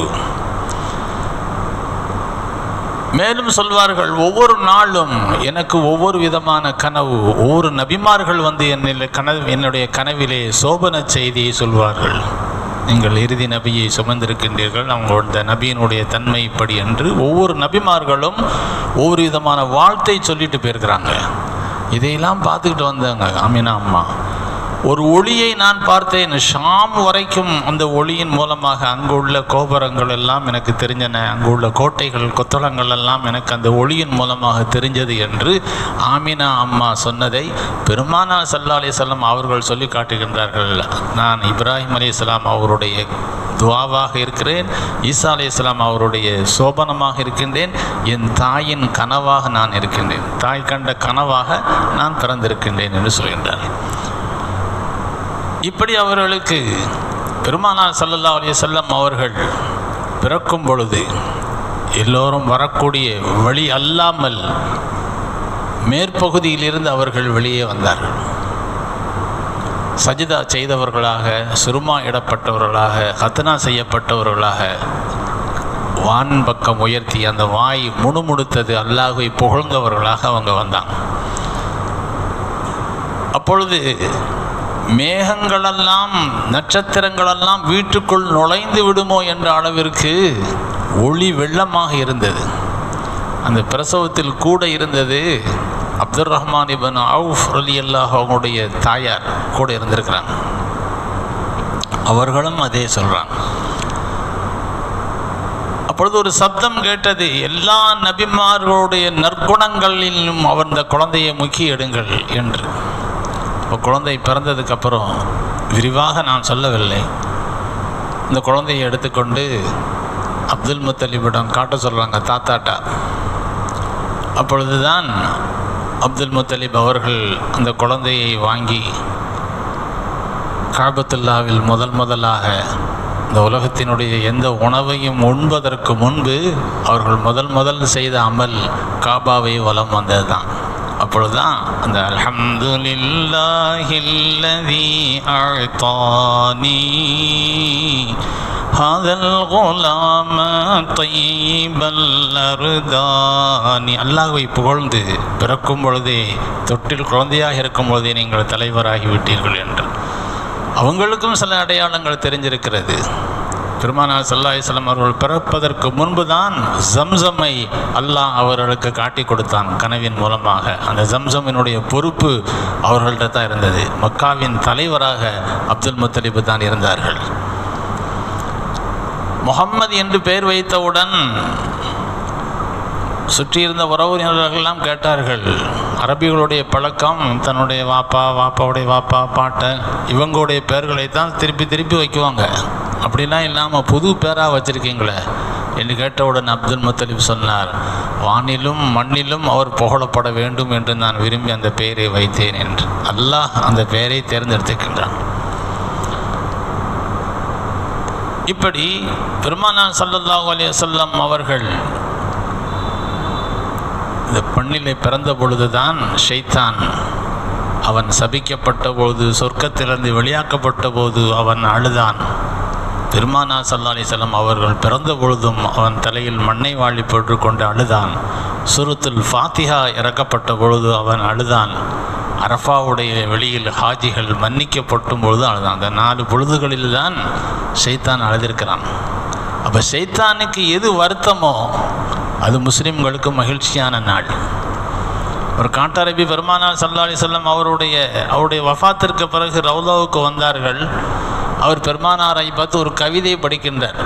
மேலும் சொல்வார்கள் ஒவ்வொரு நாளும் எனக்கு ஒவ்வொரு விதமான கனவு ஒவ்வொரு நபிமார்கள் வந்து என்னில் கனவு என்னுடைய கனவிலே சோபன செய்தியை சொல்வார்கள் நீங்கள் இறுதி நபியை சுமந்திருக்கின்றீர்கள் அவங்களோட நபியினுடைய தன்மை இப்படி என்று ஒவ்வொரு நபிமார்களும் ஒவ்வொரு விதமான வாழ்த்தை சொல்லிட்டு போயிருக்கிறாங்க இதையெல்லாம் பார்த்துக்கிட்டு வந்தாங்க ஆமினா அம்மா ஒரு ஒளியை நான் பார்த்தேன் ஷாம் வரைக்கும் அந்த ஒளியின் மூலமாக அங்கு உள்ள கோபுரங்கள் எல்லாம் எனக்கு தெரிஞ்சன அங்கு உள்ள கோட்டைகள் கொத்தளங்கள் எல்லாம் எனக்கு அந்த ஒளியின் மூலமாக தெரிஞ்சது என்று ஆமினா அம்மா சொன்னதை பெருமானா சல்லா அலிசல்லாம் அவர்கள் சொல்லி காட்டுகின்றார்கள் நான் இப்ராஹிம் அலிஸ்லாம் அவருடைய துவாவாக இருக்கிறேன் ஈசா அலிஸ்லாம் அவருடைய சோபனமாக இருக்கின்றேன் என் தாயின் கனவாக நான் இருக்கின்றேன் தாய் கண்ட கனவாக நான் பிறந்திருக்கின்றேன் என்று சொல்கின்றார் இப்படி அவர்களுக்கு பெருமானார் ஸல்லல்லாஹு அலைஹி வஸல்லம் அவர்கள் பிறக்கும் பொழுது எல்லோரும் வரக்கூடிய வழி அல்லாமல் மேற்பகுதியிலிருந்து அவர்கள் வெளியே வந்தார்கள் சஜிதா செய்தவர்களாக சுருமா இடப்பட்டவர்களாக ஹத்னா செய்யப்பட்டவர்களாக வான் பக்கம் உயர்த்தி அந்த வாய் முணுமுணுத்தது அல்லாஹை புகழ்ந்தவர்களாக அவங்க வந்தாங்க அப்பொழுது மேகங்களெல்லாம் நட்சத்திரங்களெல்லாம் வீட்டுக்குள் நுழைந்து விடுமோ என்ற அளவிற்கு ஒளி வெள்ளமாக இருந்தது அந்த பிரசவத்தில் கூட இருந்தது அப்துல் ரஹ்மான் இபன் அவுஃப் அலி அல்லாஹ் அவங்களுடைய தாயார் கூட இருந்திருக்கிறாங்க அவர்களும் அதே சொல்கிறாங்க அப்பொழுது ஒரு சப்தம் கேட்டது எல்லா நபிமார்களுடைய நற்குணங்களிலும் அவர் இந்த குழந்தையை முக்கிய எடுங்கள் என்று இப்போ குழந்தை பிறந்ததுக்கப்புறம் விரிவாக நான் சொல்லவில்லை இந்த குழந்தையை எடுத்துக்கொண்டு அப்துல் முத்தலிபிடம் காட்ட சொல்கிறாங்க தாத்தாட்டா அப்பொழுதுதான் அப்துல் முத்தலிப் அவர்கள் அந்த குழந்தையை வாங்கி காபத்துல்லாவில் முதல் முதலாக இந்த உலகத்தினுடைய எந்த உணவையும் உண்பதற்கு முன்பு அவர்கள் முதல் முதல் செய்த அமல் காபாவை வலம் வந்தது தான் அப்பொழுதுதான் அந்த அல்ஹம்துலில்லாஹில்லதி அழ்தானி هذا الغلام طيب الأردان அல்லாஹ்வை புகழ்ந்து பிறக்கும் பொழுதே தொட்டில் குழந்தையாக இருக்கும் பொழுதே நீங்கள் தலைவராகி விட்டீர்கள் என்று அவங்களுக்கும் சில அடையாளங்கள் தெரிஞ்சிருக்கிறது பெருமானார் சல்லாஹிஸ்லாம் அவர்கள் பிறப்பதற்கு முன்பு தான் ஜம்சம்மை அல்லாஹ் அவர்களுக்கு காட்டி கொடுத்தான் கனவின் மூலமாக அந்த ஜம்சமினுடைய பொறுப்பு அவர்கள்ட்ட தான் இருந்தது மக்காவின் தலைவராக அப்துல் முத்தலிபு தான் இருந்தார்கள் முகம்மது என்று பெயர் வைத்தவுடன் சுற்றியிருந்த உறவினர்களெல்லாம் கேட்டார்கள் அரபிகளுடைய பழக்கம் தன்னுடைய வாப்பா வாப்பாவுடைய வாப்பா பாட்டை இவங்களுடைய பெயர்களை தான் திருப்பி திருப்பி வைக்குவாங்க அப்படிலாம் இல்லாமல் புது பேராக வச்சுருக்கீங்களே என்று கேட்டவுடன் அப்துல் முத்தலிப் சொன்னார் வானிலும் மண்ணிலும் அவர் புகழப்பட வேண்டும் என்று நான் விரும்பி அந்த பெயரை வைத்தேன் என்று அல்லாஹ் அந்த பெயரை தேர்ந்தெடுத்துக்கின்றான் இப்படி பெருமானா சல்லல்லாஹு அலைஹி வஸல்லம் அவர்கள் இந்த பெண்ணிலே பிறந்த பொழுதுதான் ஷைத்தான் அவன் சபிக்கப்பட்ட போது சொர்க்கத்திலிருந்து வெளியாக்கப்பட்ட போது அவன் அழுதான் பெருமானா சல்லா அலிசல்லாம் அவர்கள் பிறந்த பொழுதும் அவன் தலையில் மண்ணை வாழி போட்டுக்கொண்டு அழுதான் சுருத்துல் ஃபாத்திஹா இறக்கப்பட்ட பொழுது அவன் அழுதான் அரஃபாவுடைய வெளியில் ஹாஜிகள் மன்னிக்கப்பட்டும் பொழுது அழுதான் அந்த நாலு பொழுதுகளில் தான் ஷைத்தான் அழுதிருக்கிறான் அப்போ ஷைத்தானுக்கு எது வருத்தமோ அது முஸ்லிம்களுக்கு மகிழ்ச்சியான நாள் ஒரு காட்டரபி பெருமானார் சல்லா அலி சொல்லம் அவருடைய அவருடைய வஃபாத்திற்கு பிறகு ரவுலாவுக்கு வந்தார்கள் அவர் பெருமானாரை பார்த்து ஒரு கவிதையை படிக்கின்றார்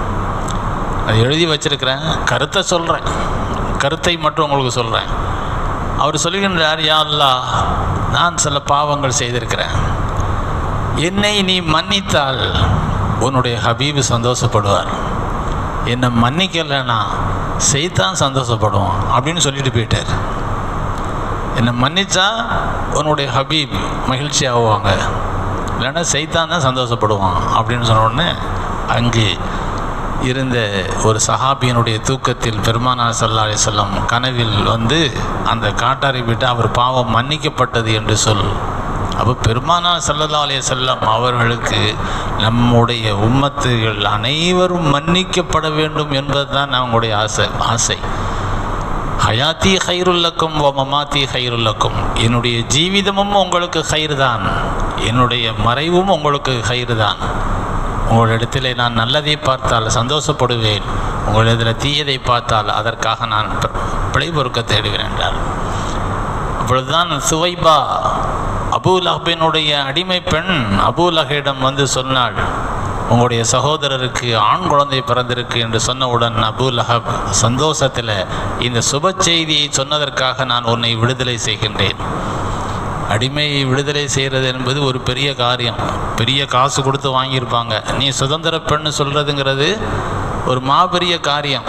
அதை எழுதி வச்சிருக்கிறேன் கருத்தை சொல்கிறேன் கருத்தை மட்டும் உங்களுக்கு சொல்கிறேன் அவர் சொல்லுகின்றார் யா அல்லாஹ் நான் சில பாவங்கள் செய்திருக்கிறேன் என்னை நீ மன்னித்தால் உன்னுடைய ஹபீபு சந்தோஷப்படுவார் என்னை மன்னிக்கலைன்னா செய்தான் சந்தோஷப்படுவான் அப்படின்னு சொல்லிட்டு போயிட்டார் என்னை மன்னிச்சா உன்னுடைய ஹபீப் மகிழ்ச்சி ஆகுவாங்க இல்லைன்னா செய்தான் தான் சந்தோஷப்படுவான் அப்படின்னு சொன்ன உடனே அங்கு இருந்த ஒரு சஹாபியினுடைய தூக்கத்தில் பெருமானா சல்லா அலிசல்லம் கனவில் வந்து அந்த காட்டாரை விட்டு அவர் பாவம் மன்னிக்கப்பட்டது என்று சொல் அப்போ பெருமானா சல்லல்லா அலைய செல்லம் அவர்களுக்கு நம்முடைய உம்மத்துகள் அனைவரும் மன்னிக்கப்பட வேண்டும் என்பதுதான் அவங்களுடைய ஆசை ஆசை ஹயாத்தி ஹைருல்லக்கும் ஓ மமாத்தி ஹைருல்லக்கும் என்னுடைய ஜீவிதமும் உங்களுக்கு ஹைர் தான் என்னுடைய மறைவும் உங்களுக்கு ஹைர் தான் உங்களிடத்தில் நான் நல்லதை பார்த்தால் சந்தோஷப்படுவேன் உங்களிடத்தில் தீயதை பார்த்தால் அதற்காக நான் ப- பிழை பொறுக்க தேடுவேன் என்றார் அப்பொழுதுதான் சுவைபா அபூலஹபினுடைய அடிமை பெண் அபூலஹிடம் வந்து சொன்னாள் உங்களுடைய சகோதரருக்கு ஆண் குழந்தை பிறந்திருக்கு என்று சொன்னவுடன் அபூலஹப் சந்தோஷத்தில் இந்த சுப செய்தியை சொன்னதற்காக நான் உன்னை விடுதலை செய்கின்றேன் அடிமையை விடுதலை செய்கிறது என்பது ஒரு பெரிய காரியம் பெரிய காசு கொடுத்து வாங்கியிருப்பாங்க நீ சுதந்திர பெண்ணு சொல்கிறதுங்கிறது ஒரு மாபெரிய காரியம்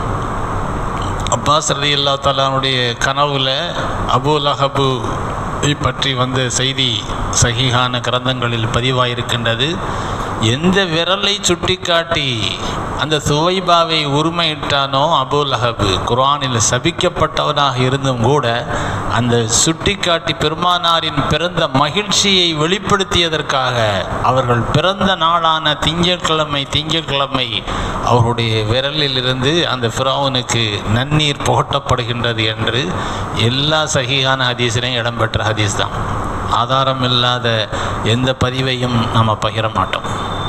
அப்பாஸ் ரலி அல்லா தாலானுடைய கனவுல அபு லஹபு பற்றி வந்த செய்தி சஹீஹான கிரந்தங்களில் பதிவாயிருக்கின்றது எந்த விரலை சுட்டிக்காட்டி அந்த சுவைபாவை உரிமையிட்டானோ அபு லஹபு குர்ஆனில் சபிக்கப்பட்டவனாக இருந்தும் கூட அந்த சுட்டிக்காட்டி பெருமானாரின் பிறந்த மகிழ்ச்சியை வெளிப்படுத்தியதற்காக அவர்கள் பிறந்த நாளான திங்கட்கிழமை திங்கட்கிழமை அவருடைய விரலில் இருந்து அந்த ஃபிரௌனுக்கு நன்னீர் புகட்டப்படுகின்றது என்று எல்லா சகியான ஹதீஸிலையும் இடம்பெற்ற ஹதீஸ் தான் ஆதாரம் இல்லாத எந்த பதிவையும் நம்ம பகிர மாட்டோம்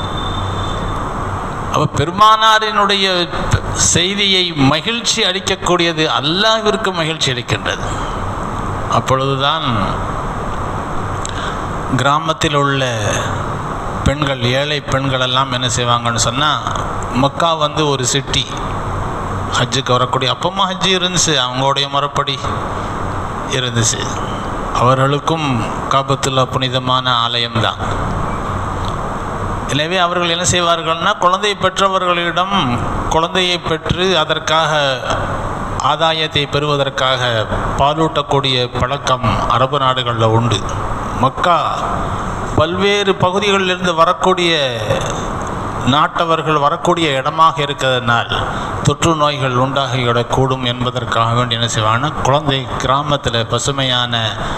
அப்ப பெருமானாரினுடைய செய்தியை மகிழ்ச்சி அளிக்கக்கூடியது அல்லாவிற்கு மகிழ்ச்சி அளிக்கின்றது அப்பொழுதுதான் கிராமத்தில் உள்ள பெண்கள் ஏழை பெண்கள் எல்லாம் என்ன செய்வாங்கன்னு சொன்னால் மக்கா வந்து ஒரு சிட்டி ஹஜ்ஜுக்கு வரக்கூடிய அப்பமா ஹஜ்ஜு இருந்துச்சு அவங்களுடைய முறைப்படி இருந்துச்சு அவர்களுக்கும் காபத்துல்லா புனிதமான ஆலயம்தான் எனவே அவர்கள் என்ன செய்வார்கள்னா குழந்தை பெற்றவர்களிடம் குழந்தையை பெற்று அதற்காக ஆதாயத்தை பெறுவதற்காக பாலூட்டக்கூடிய பழக்கம் அரபு நாடுகளில் உண்டு மக்கா பல்வேறு பகுதிகளிலிருந்து வரக்கூடிய நாட்டவர்கள் வரக்கூடிய இடமாக இருக்கிறதுனால் தொற்று நோய்கள் உண்டாகிவிடக்கூடும் என்பதற்காக வேண்டி என்ன செய்வாங்கன்னா குழந்தை கிராமத்தில் பசுமையான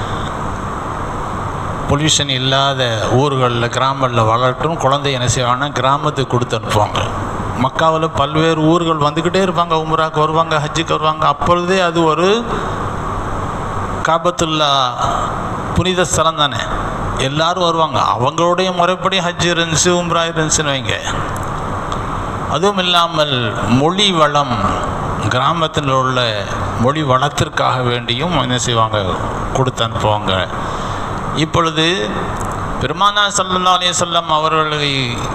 பொல்யூஷன் இல்லாத ஊர்களில் கிராமங்களில் வளர்ட்டும் குழந்தை என்ன செய்வாங்கன்னா கிராமத்துக்கு கொடுத்து அனுப்புவாங்க மக்காவில் பல்வேறு ஊர்கள் வந்துக்கிட்டே இருப்பாங்க உம்ராக்கு வருவாங்க ஹஜ்ஜுக்கு வருவாங்க அப்பொழுதே அது ஒரு காபத்துல்லா புனித ஸ்தலம் தானே எல்லாரும் வருவாங்க அவங்களுடைய முறைப்படி ஹஜ் இருந்துச்சு உம்ரா இருந்துச்சுன்னு வைங்க அதுவும் இல்லாமல் மொழி வளம் கிராமத்தில் உள்ள மொழி வளத்திற்காக வேண்டியும் என்ன செய்வாங்க கொடுத்து அனுப்புவாங்க இப்பொழுது பெருமானா சல்லல்லா அலையம் அவர்களை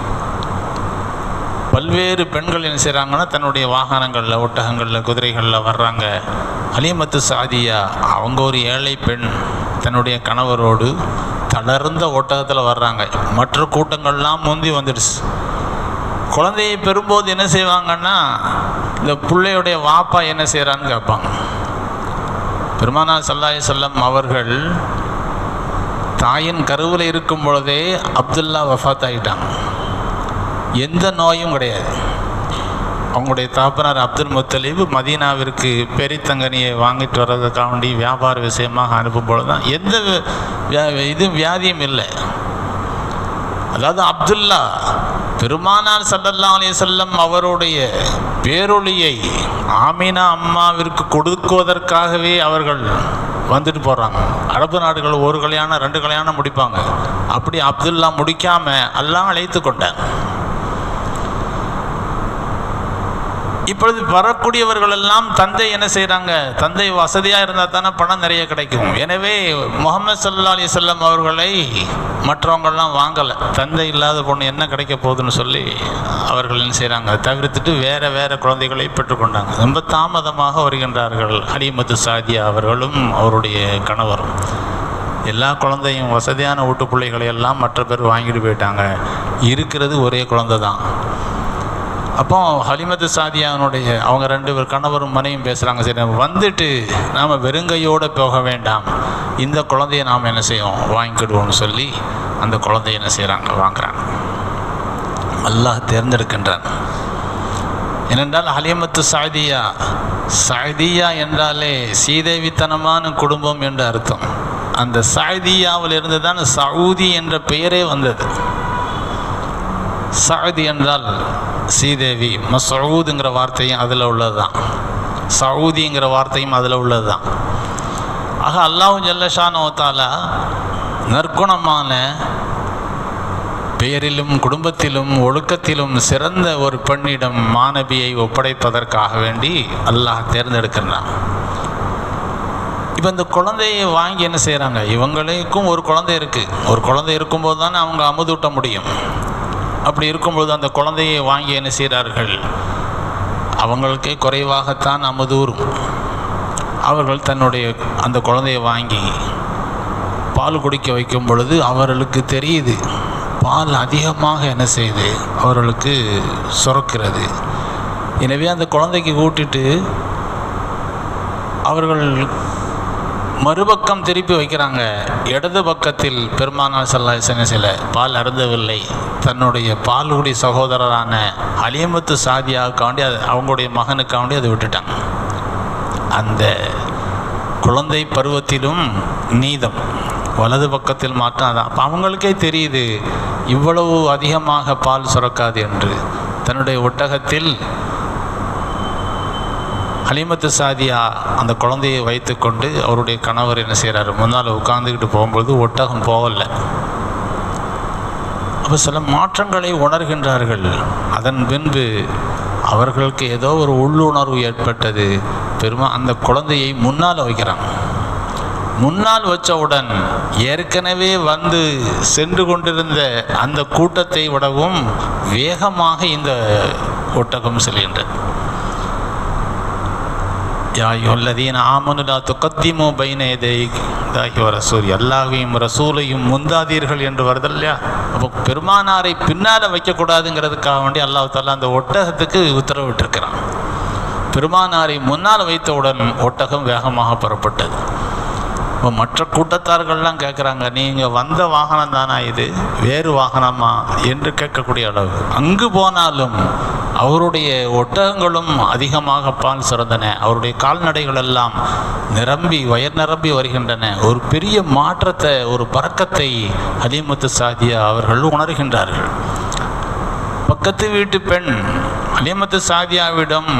பல்வேறு பெண்கள் என்ன செய்கிறாங்கன்னா தன்னுடைய வாகனங்களில் ஒட்டகங்களில் குதிரைகளில் வர்றாங்க அலிமத்து சாதியா அவங்க ஒரு ஏழை பெண் தன்னுடைய கணவரோடு தளர்ந்த ஒட்டகத்தில் வர்றாங்க மற்ற கூட்டங்கள்லாம் முந்தி வந்துடுச்சு குழந்தையை பெறும்போது என்ன செய்வாங்கன்னா இந்த பிள்ளையுடைய வாப்பா என்ன செய்கிறான்னு கேட்பாங்க பெருமானா சல்லாஹ் செல்லம் அவர்கள் தாயின் கருவில் இருக்கும் பொழுதே அப்துல்லா வஃபாத் ஆகிட்டாங்க எந்த நோயும் கிடையாது அவங்களுடைய தகப்பனார் அப்துல் முத்தலீப் மதீனாவிற்கு பெரித்தங்கனியை வாங்கிட்டு வர்றதுக்காக வேண்டி வியாபார விஷயமாக அனுப்பும் பொழுது தான் எந்த வியா- இது வியாதியும் இல்லை அதாவது அப்துல்லா பெருமானார் ஸல்லல்லாஹு அலைஹி வஸல்லம் அவருடைய பேரொளியை ஆமினா அம்மாவிற்கு கொடுக்குவதற்காகவே அவர்கள் வந்துட்டு போகிறாங்க அரபு நாடுகள் ஒரு கல்யாணம் ரெண்டு கல்யாணம் முடிப்பாங்க அப்படி அப்துல்லா முடிக்காம அல்லாஹ் அழைத்து கொண்டார் இப்பொழுது வரக்கூடியவர்கள் எல்லாம் தந்தை என்ன செய்கிறாங்க தந்தை வசதியாக இருந்தால் தானே பணம் நிறைய கிடைக்கும் எனவே முகமது சல்லா அலி செல்லம் அவர்களை மற்றவங்கெல்லாம் வாங்கலை தந்தை இல்லாத பொண்ணு என்ன கிடைக்க போகுதுன்னு சொல்லி அவர்கள் என்ன செய்கிறாங்க தவிர்த்துட்டு வேற வேற குழந்தைகளை பெற்றுக்கொண்டாங்க ரொம்ப தாமதமாக வருகின்றார்கள் ஹலிமத்து சாதியா அவர்களும் அவருடைய கணவரும் எல்லா குழந்தையும் வசதியான வீட்டு பிள்ளைகளை எல்லாம் மற்ற பேர் வாங்கிட்டு போயிட்டாங்க இருக்கிறது ஒரே குழந்தை தான் அப்போ ஹலிமத்து சாதியானுடைய அவங்க ரெண்டு பேர் கணவரும் மனையும் பேசுகிறாங்க சரி நம்ம வந்துட்டு நாம் வெறுங்கையோடு போக வேண்டாம் இந்த குழந்தைய நாம் என்ன செய்வோம் வாங்கிக்கிடுவோம்னு சொல்லி அந்த குழந்தைய என்ன செய்கிறாங்க வாங்குறாங்க அல்லாஹ் தேர்ந்தெடுக்கின்றான் ஏனென்றால் ஹலிமத்து சாதியா சாதியா என்றாலே சீதேவித்தனமான குடும்பம் என்று அர்த்தம் அந்த சாதியாவில் இருந்து தான் சவுதி என்ற பெயரே வந்தது சாதி என்றால் ஸ்ரீதேவி மசூதுங்கிற வார்த்தையும் அதில் உள்ளது தான் சவுதிங்கிற வார்த்தையும் அதில் உள்ளது தான் ஆக அல்லாஹு ஜல்லஷானோத்தாலா நற்குணமான பெயரிலும் குடும்பத்திலும் ஒழுக்கத்திலும் சிறந்த ஒரு பெண்ணிடம் மாணவியை ஒப்படைப்பதற்காக வேண்டி அல்லாஹ் தேர்ந்தெடுக்கின்றான் இப்போ இந்த குழந்தையை வாங்கி என்ன செய்கிறாங்க இவங்களுக்கும் ஒரு குழந்தை இருக்குது ஒரு குழந்தை இருக்கும்போது தானே அவங்க அமுதூட்ட முடியும் அப்படி இருக்கும்பொழுது அந்த குழந்தையை வாங்கி என்ன செய்கிறார்கள் அவங்களுக்கே குறைவாகத்தான் அமுதூறும் அவர்கள் தன்னுடைய அந்த குழந்தையை வாங்கி பால் குடிக்க வைக்கும் பொழுது அவர்களுக்கு தெரியுது பால் அதிகமாக என்ன செய்யுது அவர்களுக்கு சுரக்கிறது எனவே அந்த குழந்தைக்கு ஊட்டிட்டு அவர்கள் மறுபக்கம் திருப்பி வைக்கிறாங்க இடது பக்கத்தில் பெருமானார் சல்லாசன சில பால் அருந்தவில்லை தன்னுடைய பால்குடி சகோதரரான அலியமத்து சாதியாவுக்காண்டி அது அவங்களுடைய மகனுக்காண்டி அதை விட்டுட்டாங்க அந்த குழந்தை பருவத்திலும் நீதம் வலது பக்கத்தில் மாற்றம் அதான் அப்போ அவங்களுக்கே தெரியுது இவ்வளவு அதிகமாக பால் சுரக்காது என்று தன்னுடைய ஒட்டகத்தில் ஹலிமத்து சாதியா அந்த குழந்தையை வைத்துக்கொண்டு அவருடைய கணவர் என்ன செய்கிறாரு முன்னால் உட்காந்துக்கிட்டு போகும்போது ஒட்டகம் போகலை அப்போ சில மாற்றங்களை உணர்கின்றார்கள் அதன் பின்பு அவர்களுக்கு ஏதோ ஒரு உள்ளுணர்வு ஏற்பட்டது பெருமா அந்த குழந்தையை முன்னால் வைக்கிறாங்க முன்னால் வச்சவுடன் ஏற்கனவே வந்து சென்று கொண்டிருந்த அந்த கூட்டத்தை விடவும் வேகமாக இந்த ஒட்டகம் செல்கின்றது யாயுல்லதீன ஆமனுலா துக்கத்திமோ பைன எதை தாகி ரசூல் அல்லாஹையும் ரசூலையும் முந்தாதீர்கள் என்று வருதல் இல்லையா அப்போ பெருமானாரை பின்னால் வைக்கக்கூடாதுங்கிறதுக்காக வேண்டி அல்லாஹ் தாலா அந்த ஒட்டகத்துக்கு உத்தரவிட்டிருக்கிறான் பெருமானாரை முன்னால் வைத்தவுடன் ஒட்டகம் வேகமாக புறப்பட்டது இப்போ மற்ற கூட்டத்தார்கள்லாம் கேட்குறாங்க நீங்கள் வந்த வாகனம் தானா இது வேறு வாகனமா என்று கேட்கக்கூடிய அளவு அங்கு போனாலும் அவருடைய ஒட்டகங்களும் அதிகமாக பால் சுரந்தன அவருடைய கால்நடைகள் எல்லாம் நிரம்பி வயர் நிரம்பி வருகின்றன ஒரு பெரிய மாற்றத்தை ஒரு பறக்கத்தை ஹலிமுத்து சாதியா அவர்கள் உணர்கின்றார்கள் பக்கத்து வீட்டு பெண் ஹலிமத்து சாதியாவிடம்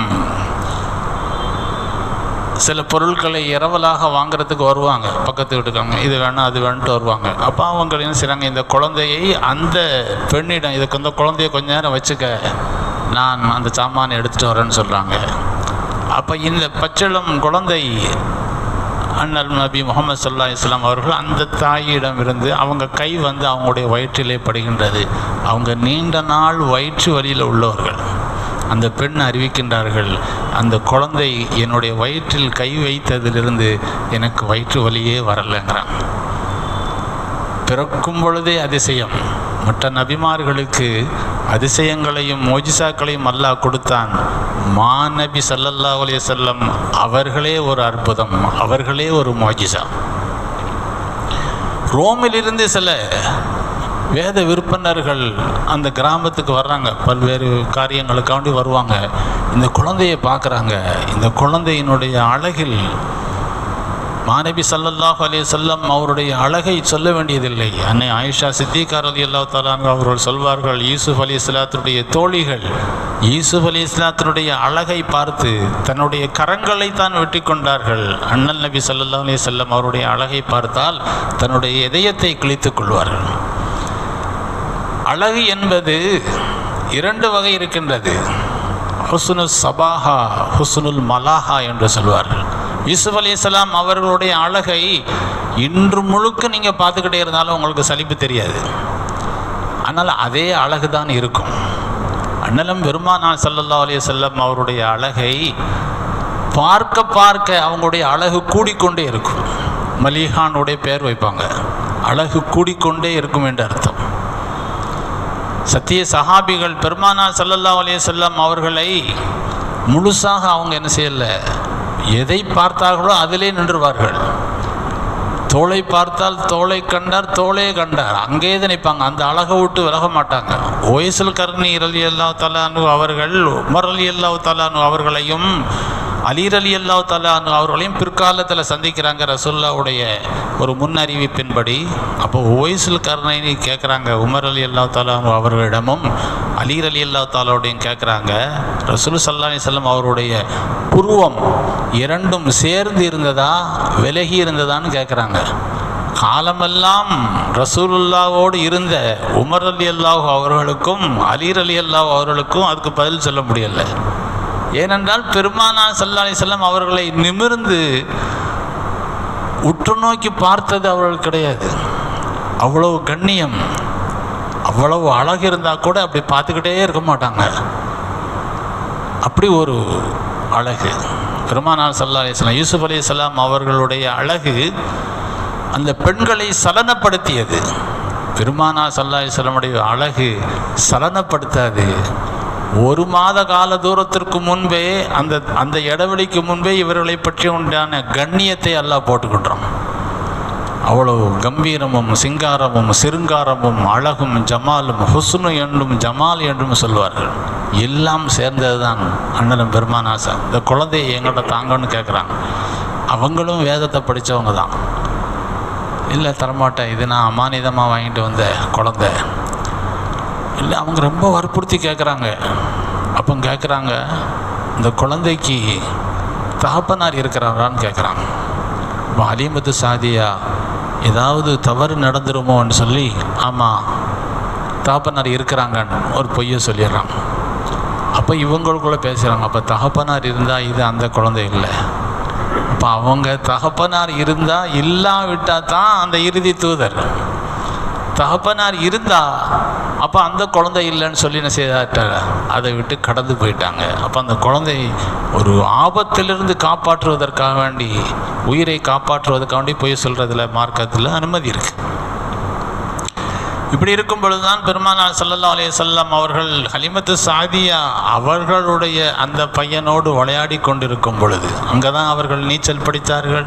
சில பொருட்களை இரவலாக வாங்குறதுக்கு வருவாங்க பக்கத்து வீட்டுக்காரங்க இது வேணும் அது வேணும்ட்டு வருவாங்க அப்போ அவங்க என்ன செய்கிறாங்க இந்த குழந்தையை அந்த பெண்ணிடம் இதுக்கு இந்த குழந்தைய கொஞ்ச நேரம் வச்சுக்க நான் அந்த சாமானை எடுத்துகிட்டு வரேன்னு சொல்கிறாங்க அப்போ இந்த பச்சிளம் குழந்தை அண்ணல் நபி முகமது சல்லா இஸ்லாம் அவர்கள் அந்த தாயிடம் இருந்து அவங்க கை வந்து அவங்களுடைய வயிற்றிலே படுகின்றது அவங்க நீண்ட நாள் வயிற்று வலியில் உள்ளவர்கள் அந்த பெண் அறிவிக்கின்றார்கள் அந்த குழந்தை என்னுடைய வயிற்றில் கை வைத்ததிலிருந்து எனக்கு வயிற்று வலியே வரலைங்கிறான் பிறக்கும் பொழுதே அதிசயம் மற்ற நபிமார்களுக்கு அதிசயங்களையும் மோஜிசாக்களையும் அல்லாஹ் கொடுத்தான் மாநபி சல்லல்லா அலைய செல்லம் அவர்களே ஒரு அற்புதம் அவர்களே ஒரு மோஜிசா ரோமிலிருந்து சில வேத விற்பனர்கள் அந்த கிராமத்துக்கு வர்றாங்க பல்வேறு காரியங்களுக்காண்டி வருவாங்க இந்த குழந்தையை பார்க்குறாங்க இந்த குழந்தையினுடைய அழகில் மாநபி ஸல்லல்லாஹு அலைஹி வஸல்லம் அவருடைய அழகை சொல்ல வேண்டியதில்லை அன்னை ஆயிஷா சித்திகார் அலி அல்லா தலான் அவர்கள் சொல்வார்கள் யூசுப் அலி இஸ்லாத்துடைய தோழிகள் யூசுப் அலி இஸ்லாத்தினுடைய அழகை பார்த்து தன்னுடைய கரங்களை தான் வெட்டி கொண்டார்கள் அண்ணல் நபி ஸல்லல்லாஹு அலைஹி வஸல்லம் அவருடைய அழகை பார்த்தால் தன்னுடைய இதயத்தை கிழித்துக் கொள்வார்கள் அழகு என்பது இரண்டு வகை இருக்கின்றது ஹுஸ்னுல் சபாஹா ஹுஸ்னுல் மலாஹா என்று சொல்வார்கள் யூசுப் அலைஹிஸ்ஸலாம் அவர்களுடைய அழகை இன்று முழுக்க நீங்கள் பார்த்துக்கிட்டே இருந்தாலும் உங்களுக்கு சலிப்பு தெரியாது ஆனால் அதே அழகு தான் இருக்கும் அண்ணலம் பெருமானார் ஸல்லல்லாஹு அலைஹி வஸல்லம் அவருடைய அழகை பார்க்க பார்க்க அவங்களுடைய அழகு கூடிக்கொண்டே இருக்கும் மலிஹானுடைய பெயர் வைப்பாங்க அழகு கூடிக்கொண்டே இருக்கும் என்று அர்த்தம் சத்திய சஹாபிகள் பெருமானார் ஸல்லல்லாஹு அலைஹி வஸல்லம் அவர்களை முழுசாக அவங்க என்ன செய்யல எதை பார்த்தார்களோ அதிலே நின்றுவார்கள் தோளை பார்த்தால் தோளை கண்டார் தோளே கண்டார் அங்கே தான் நிற்பாங்க அந்த அழகை விட்டு விலக மாட்டாங்க ஓய்சல் கர்ணி அலி அல்லா தலானு அவர்கள் உமர் அலி அல்லா தலானு அவர்களையும் அலீர் அலி அல்லா தலானு அவர்களையும் பிற்காலத்தில் சந்திக்கிறாங்க ரசுல்லாவுடைய ஒரு முன் அறிவிப்பின்படி அப்போ ஓய்சல் கர்ணை கேட்குறாங்க உமர் அலி அல்லா தலானு அவர்களிடமும் அலீர் அலி அல்லா தாலாவுடையும் கேட்குறாங்க ரசூல் சல்லா செல்லம் அவருடைய புருவம் இரண்டும் சேர்ந்து இருந்ததா விலகி இருந்ததான்னு கேட்குறாங்க காலமெல்லாம் ரசூலுல்லாவோடு இருந்த உமர் அலி அல்லாஹ் அவர்களுக்கும் அலீர் அலி அல்லாஹ் அவர்களுக்கும் அதுக்கு பதில் சொல்ல முடியலை ஏனென்றால் பெருமானா சல்லா செல்லம் அவர்களை நிமிர்ந்து உற்று நோக்கி பார்த்தது அவர்கள் கிடையாது அவ்வளவு கண்ணியம் அவ்வளவு அழகு இருந்தால் கூட அப்படி பார்த்துக்கிட்டே இருக்க மாட்டாங்க அப்படி ஒரு அழகு பெருமானார் சல்லா அலிஸ்லாம் யூசுப் அலி அவர்களுடைய அழகு அந்த பெண்களை சலனப்படுத்தியது பெருமானார் சல்லா அலிஸ்லாமுடைய அழகு சலனப்படுத்தாது ஒரு மாத கால தூரத்திற்கு முன்பே அந்த அந்த இடைவெளிக்கு முன்பே இவர்களை பற்றி உண்டான கண்ணியத்தை எல்லாம் போட்டுக்கிட்டோம் அவ்வளவு கம்பீரமும் சிங்காரமும் சிருங்காரமும் அழகும் ஜமாலும் ஹுஸ்னு என்றும் ஜமால் என்றும் சொல்வார்கள் எல்லாம் சேர்ந்தது தான் அண்ணனும் பெருமானாசா இந்த குழந்தையை எங்கள்கிட்ட தாங்கன்னு கேட்குறாங்க அவங்களும் வேதத்தை படித்தவங்க தான் இல்லை தரமாட்டேன் இது நான் அமானிதமாக வாங்கிட்டு வந்த குழந்தை இல்லை அவங்க ரொம்ப வற்புறுத்தி கேட்குறாங்க அப்போ கேட்குறாங்க இந்த குழந்தைக்கு தகப்பனார் இருக்கிறாரான்னு கேட்குறாங்க இப்போ அலிமத்து சாதியா ஏதாவது தவறு நடந்துருமோன்னு சொல்லி ஆமாம் தகப்பனார் இருக்கிறாங்கன்னு ஒரு பொய்யை சொல்லிடுறாங்க அப்போ இவங்களுக்குள்ளே பேசுகிறாங்க அப்போ தகப்பனார் இருந்தால் இது அந்த குழந்தை இல்லை அப்போ அவங்க தகப்பனார் இருந்தால் இல்லாவிட்டால் தான் அந்த இறுதி தூதர் தகப்பனார் இருந்தா அப்போ அந்த குழந்தை இல்லைன்னு சொல்லி என்ன செய்தாட்டாங்க அதை விட்டு கடந்து போயிட்டாங்க அப்போ அந்த குழந்தை ஒரு ஆபத்திலிருந்து காப்பாற்றுவதற்காக வேண்டி உயிரை காப்பாற்றுவதற்காக வேண்டி பொய் சொல்கிறதுல மார்க்கத்தில் அனுமதி இருக்கு இப்படி இருக்கும் பொழுதுதான் பெருமானார் ஸல்லல்லாஹு அலைஹி வஸல்லம் அவர்கள் ஹலிமத்து சாதியா அவர்களுடைய அந்த பையனோடு விளையாடி கொண்டிருக்கும் பொழுது அங்கே தான் அவர்கள் நீச்சல் படித்தார்கள்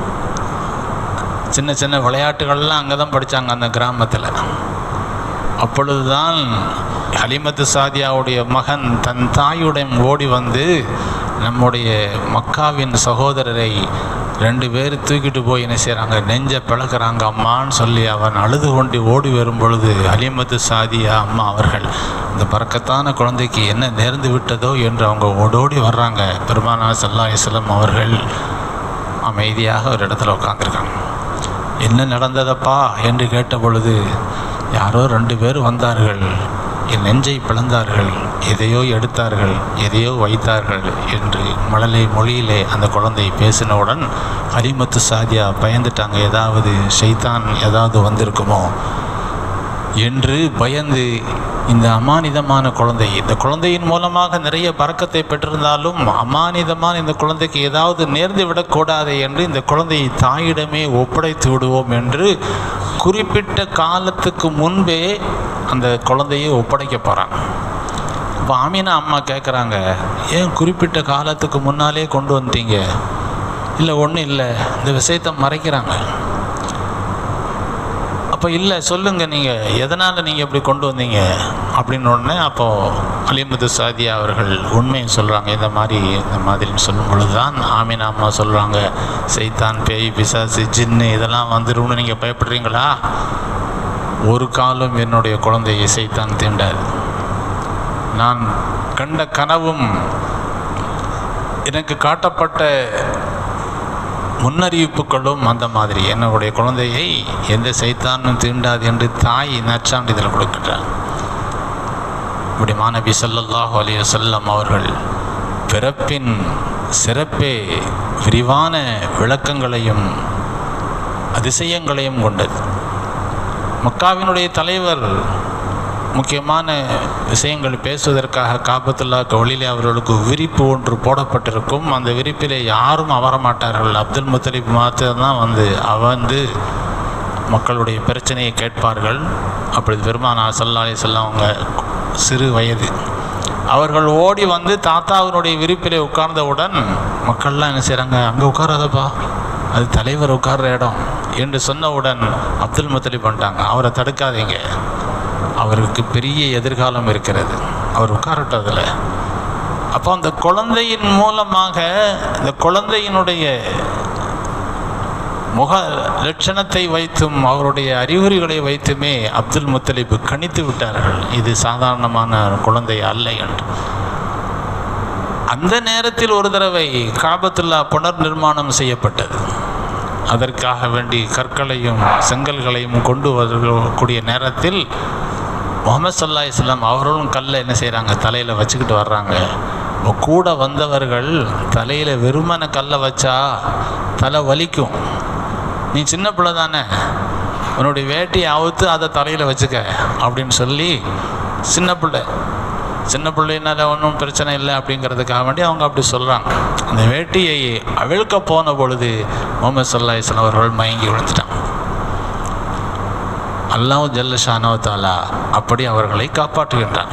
சின்ன சின்ன விளையாட்டுகள்லாம் அங்கே தான் படித்தாங்க அந்த கிராமத்தில் அப்பொழுதுதான் ஹலிமத்து சாதியாவுடைய மகன் தன் தாயுடன் ஓடி வந்து நம்முடைய மக்காவின் சகோதரரை ரெண்டு பேர் தூக்கிட்டு போய் என்ன செய்கிறாங்க நெஞ்சை பிளக்குறாங்க அம்மான்னு சொல்லி அவன் அழுது கொண்டு ஓடி வரும் பொழுது அலிமத்து சாதியா அம்மா அவர்கள் இந்த பறக்கத்தான குழந்தைக்கு என்ன நேர்ந்து விட்டதோ என்று அவங்க ஓடோடி வர்றாங்க பெருமானா சல்லா இஸ்லாம் அவர்கள் அமைதியாக ஒரு இடத்துல உட்காந்துருக்காங்க என்ன நடந்ததப்பா என்று கேட்ட பொழுது யாரோ ரெண்டு பேர் வந்தார்கள் என் நெஞ்சை பிளந்தார்கள் எதையோ எடுத்தார்கள் எதையோ வைத்தார்கள் என்று மழலை மொழியிலே அந்த குழந்தை பேசினவுடன் ஹரிமத்து சாதியா பயந்துட்டாங்க ஏதாவது ஷைத்தான் ஏதாவது வந்திருக்குமோ என்று பயந்து இந்த அமானிதமான குழந்தை இந்த குழந்தையின் மூலமாக நிறைய பறக்கத்தை பெற்றிருந்தாலும் அமானிதமான இந்த குழந்தைக்கு ஏதாவது நேர்ந்து விடக்கூடாது என்று இந்த குழந்தையை தாயிடமே ஒப்படைத்து விடுவோம் என்று குறிப்பிட்ட காலத்துக்கு முன்பே அந்த குழந்தையை ஒப்படைக்க போகிறாங்க இப்போ ஆமீனா அம்மா கேட்குறாங்க ஏன் குறிப்பிட்ட காலத்துக்கு முன்னாலே கொண்டு வந்தீங்க இல்லை ஒன்றும் இல்லை இந்த விஷயத்தை மறைக்கிறாங்க அப்போ இல்லை சொல்லுங்கள் நீங்கள் எதனால் நீங்கள் இப்படி கொண்டு வந்தீங்க அப்படின்னு உடனே அப்போது அலிமுது சாதியா அவர்கள் உண்மையை சொல்கிறாங்க இந்த மாதிரி இந்த மாதிரின்னு சொல்லும் பொழுது தான் ஆமீனா அம்மா சொல்கிறாங்க சைத்தான் பேய் பிசாசு ஜின்னு இதெல்லாம் வந்துரும்னு நீங்கள் பயப்படுறீங்களா ஒரு காலம் என்னுடைய குழந்தையை சைத்தான் தீண்டாது நான் கண்ட கனவும் எனக்கு காட்டப்பட்ட முன்னறிவிப்புகளும் அந்த மாதிரி என்னுடைய குழந்தையை எந்த சைத்தானும் தீண்டாது என்று தாய் நற்சான்றிதழ் கொடுக்கிறார் இப்படி மாணவி ஸல்லல்லாஹு அலைஹி வஸல்லம் அவர்கள் பிறப்பின் சிறப்பே விரிவான விளக்கங்களையும் அதிசயங்களையும் கொண்டது மக்காவினுடைய தலைவர் முக்கியமான விஷயங்கள் பேசுவதற்காக காபத்துல்லா கவலிலே அவர்களுக்கு விரிப்பு ஒன்று போடப்பட்டிருக்கும் அந்த விரிப்பிலே யாரும் அமரமாட்டார்கள் அப்துல் முத்தலிப் மாத்திரம் தான் வந்து வந்து மக்களுடைய பிரச்சனையை கேட்பார்கள் அப்படி பெருமானா சல்லா அலி செல்லம் அவங்க சிறு வயது அவர்கள் ஓடி வந்து தாத்தாவினுடைய விரிப்பிலே உட்கார்ந்தவுடன் மக்கள்லாம் என்ன செய்கிறாங்க அங்கே உட்காராதப்பா அது தலைவர் உட்கார்ற இடம் என்று சொன்னவுடன் அப்துல் முத்தலிப் பண்ணிட்டாங்க அவரை தடுக்காதீங்க அவருக்கு பெரிய எதிர்காலம் இருக்கிறது அவர் உட்காரட்டும் அதில் அப்போ அந்த குழந்தையின் மூலமாக இந்த குழந்தையினுடைய முக லட்சணத்தை வைத்தும் அவருடைய அறிகுறிகளை வைத்துமே அப்துல் முத்தலிப் கணித்து விட்டார்கள் இது சாதாரணமான குழந்தை அல்ல என்று அந்த நேரத்தில் ஒரு தடவை காபத்துல்லா புனர் நிர்மாணம் செய்யப்பட்டது அதற்காக வேண்டி கற்களையும் செங்கல்களையும் கொண்டு வரக்கூடிய நேரத்தில் முகமது சல்லா இஸ்லாம் அவர்களும் கல்லை என்ன செய்கிறாங்க தலையில் வச்சுக்கிட்டு வர்றாங்க இப்போ கூட வந்தவர்கள் தலையில் வெறுமன கல்லை வச்சா தலை வலிக்கும் நீ சின்ன பிள்ளை தானே உன்னுடைய வேட்டியை அவுத்து அதை தலையில் வச்சுக்க அப்படின்னு சொல்லி சின்ன பிள்ளை சின்ன பிள்ளைனால ஒன்றும் பிரச்சனை இல்லை அப்படிங்கிறதுக்காக வேண்டி அவங்க அப்படி சொல்கிறாங்க அந்த வேட்டியை அவிழ்க்க போன பொழுது முகமது சல்லா இஸ்லாம் அவர்கள் மயங்கி விழுந்துட்டான் அல்லாஹ் ஜல்ல ஷானவத்தாலா அப்படி அவர்களை காப்பாற்றுகின்றான்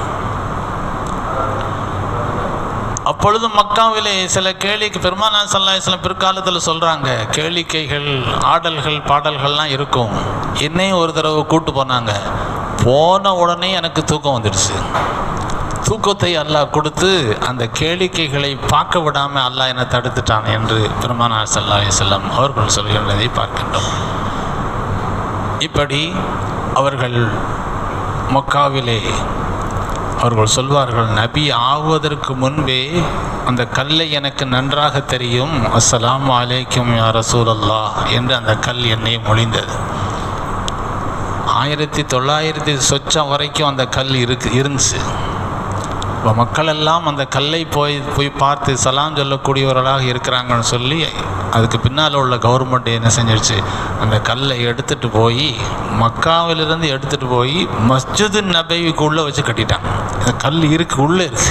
அப்பொழுது மக்காவிலே சில கேளிக்கை பெருமானா சல்லா இஸ்லாம் பிற்காலத்தில் சொல்கிறாங்க கேளிக்கைகள் ஆடல்கள் பாடல்கள்லாம் இருக்கும் என்னையும் ஒரு தடவை கூட்டு போனாங்க போன உடனே எனக்கு தூக்கம் வந்துடுச்சு தூக்கத்தை அல்லாஹ் கொடுத்து அந்த கேளிக்கைகளை பார்க்க விடாமல் அல்லாஹ் என்னை தடுத்துட்டான் என்று பெருமானா சல்லா செல்லம் அவர்கள் சொல்கின்றதை பார்க்கின்றோம் இப்படி அவர்கள் மக்காவிலே அவர்கள் சொல்வார்கள் நபி ஆகுவதற்கு முன்பே அந்த கல்லை எனக்கு நன்றாக தெரியும் அஸ்ஸலாமு அலைக்கும் யா ரசூலல்லா என்று அந்த கல் என்னை மொழிந்தது ஆயிரத்தி தொள்ளாயிரத்தி சொச்சம் வரைக்கும் அந்த கல் இருக்கு இருந்துச்சு இப்போ மக்கள் எல்லாம் அந்த கல்லை போய் போய் பார்த்து சலாம் சொல்லக்கூடியவர்களாக இருக்கிறாங்கன்னு சொல்லி அதுக்கு பின்னால் உள்ள கவர்மெண்ட் என்ன செஞ்சிருச்சு அந்த கல்லை எடுத்துகிட்டு போய் மக்காவிலிருந்து எடுத்துகிட்டு போய் மஸ்ஜிது நபைக்கு உள்ளே வச்சு கட்டிட்டாங்க அந்த கல் இருக்கு உள்ளே இருக்கு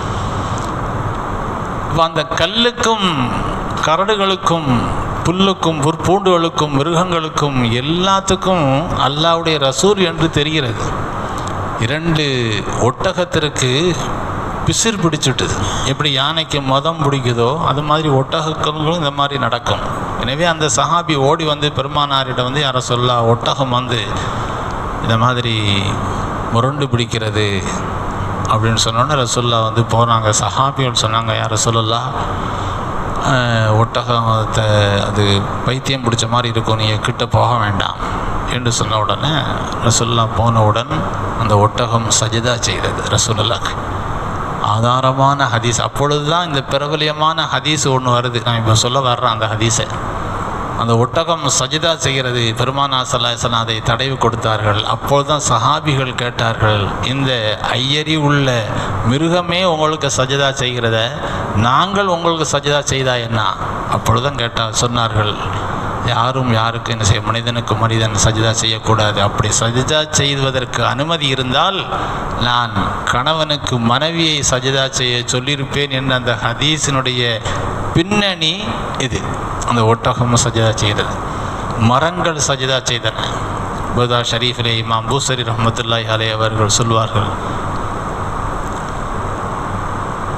இப்போ அந்த கல்லுக்கும் கரடுகளுக்கும் புல்லுக்கும் புற்பூண்டுகளுக்கும் மிருகங்களுக்கும் எல்லாத்துக்கும் அல்லாவுடைய ரசூல் என்று தெரிகிறது இரண்டு ஒட்டகத்திற்கு பிசிர் பிடிச்சிட்டுது எப்படி யானைக்கு மதம் பிடிக்குதோ அது மாதிரி ஒட்டகங்களும் இந்த மாதிரி நடக்கும் எனவே அந்த சஹாபி ஓடி வந்து பெருமானாரிடம் வந்து யாரை சொல்லா ஒட்டகம் வந்து இந்த மாதிரி முரண்டு பிடிக்கிறது அப்படின்னு சொன்னோன்னே ரசுல்லா வந்து போனாங்க சஹாபிகள் சொன்னாங்க யாரை சொல்லலாம் ஒட்டகத்தை அது பைத்தியம் பிடிச்ச மாதிரி இருக்கும் நீங்கள் கிட்ட போக வேண்டாம் என்று சொன்ன உடனே ரசுல்லா போனவுடன் அந்த ஒட்டகம் சஜிதா செய்தது ரசூலுல்லாக்கு ஆதாரமான ஹதீஸ் அப்பொழுது தான் இந்த பிரபலியமான ஹதீஸ் ஒன்று வருது நான் இப்போ சொல்ல வர்றேன் அந்த ஹதீஸை அந்த ஒட்டகம் சஜிதா செய்கிறது பெருமானா சல்லாஹலாம் அதை தடவி கொடுத்தார்கள் அப்பொழுது தான் சஹாபிகள் கேட்டார்கள் இந்த ஐயரி உள்ள மிருகமே உங்களுக்கு சஜிதா செய்கிறத நாங்கள் உங்களுக்கு சஜிதா செய்தா என்ன அப்பொழுதுதான் கேட்டால் சொன்னார்கள் யாரும் யாருக்கு என்ன செய்ய மனிதனுக்கு மனிதன் சஜிதா செய்யக்கூடாது அப்படி சஜிதா செய்வதற்கு அனுமதி இருந்தால் நான் கணவனுக்கு மனைவியை சஜிதா செய்ய சொல்லியிருப்பேன் என்ற அந்த ஹதீஸினுடைய பின்னணி இது அந்த ஒட்டகம் சஜிதா செய்தது மரங்கள் சஜிதா செய்தன புதா ஷரீஃபிலே இமாம் பூசரி ரஹமத்துல்லாய் அலே அவர்கள் சொல்வார்கள்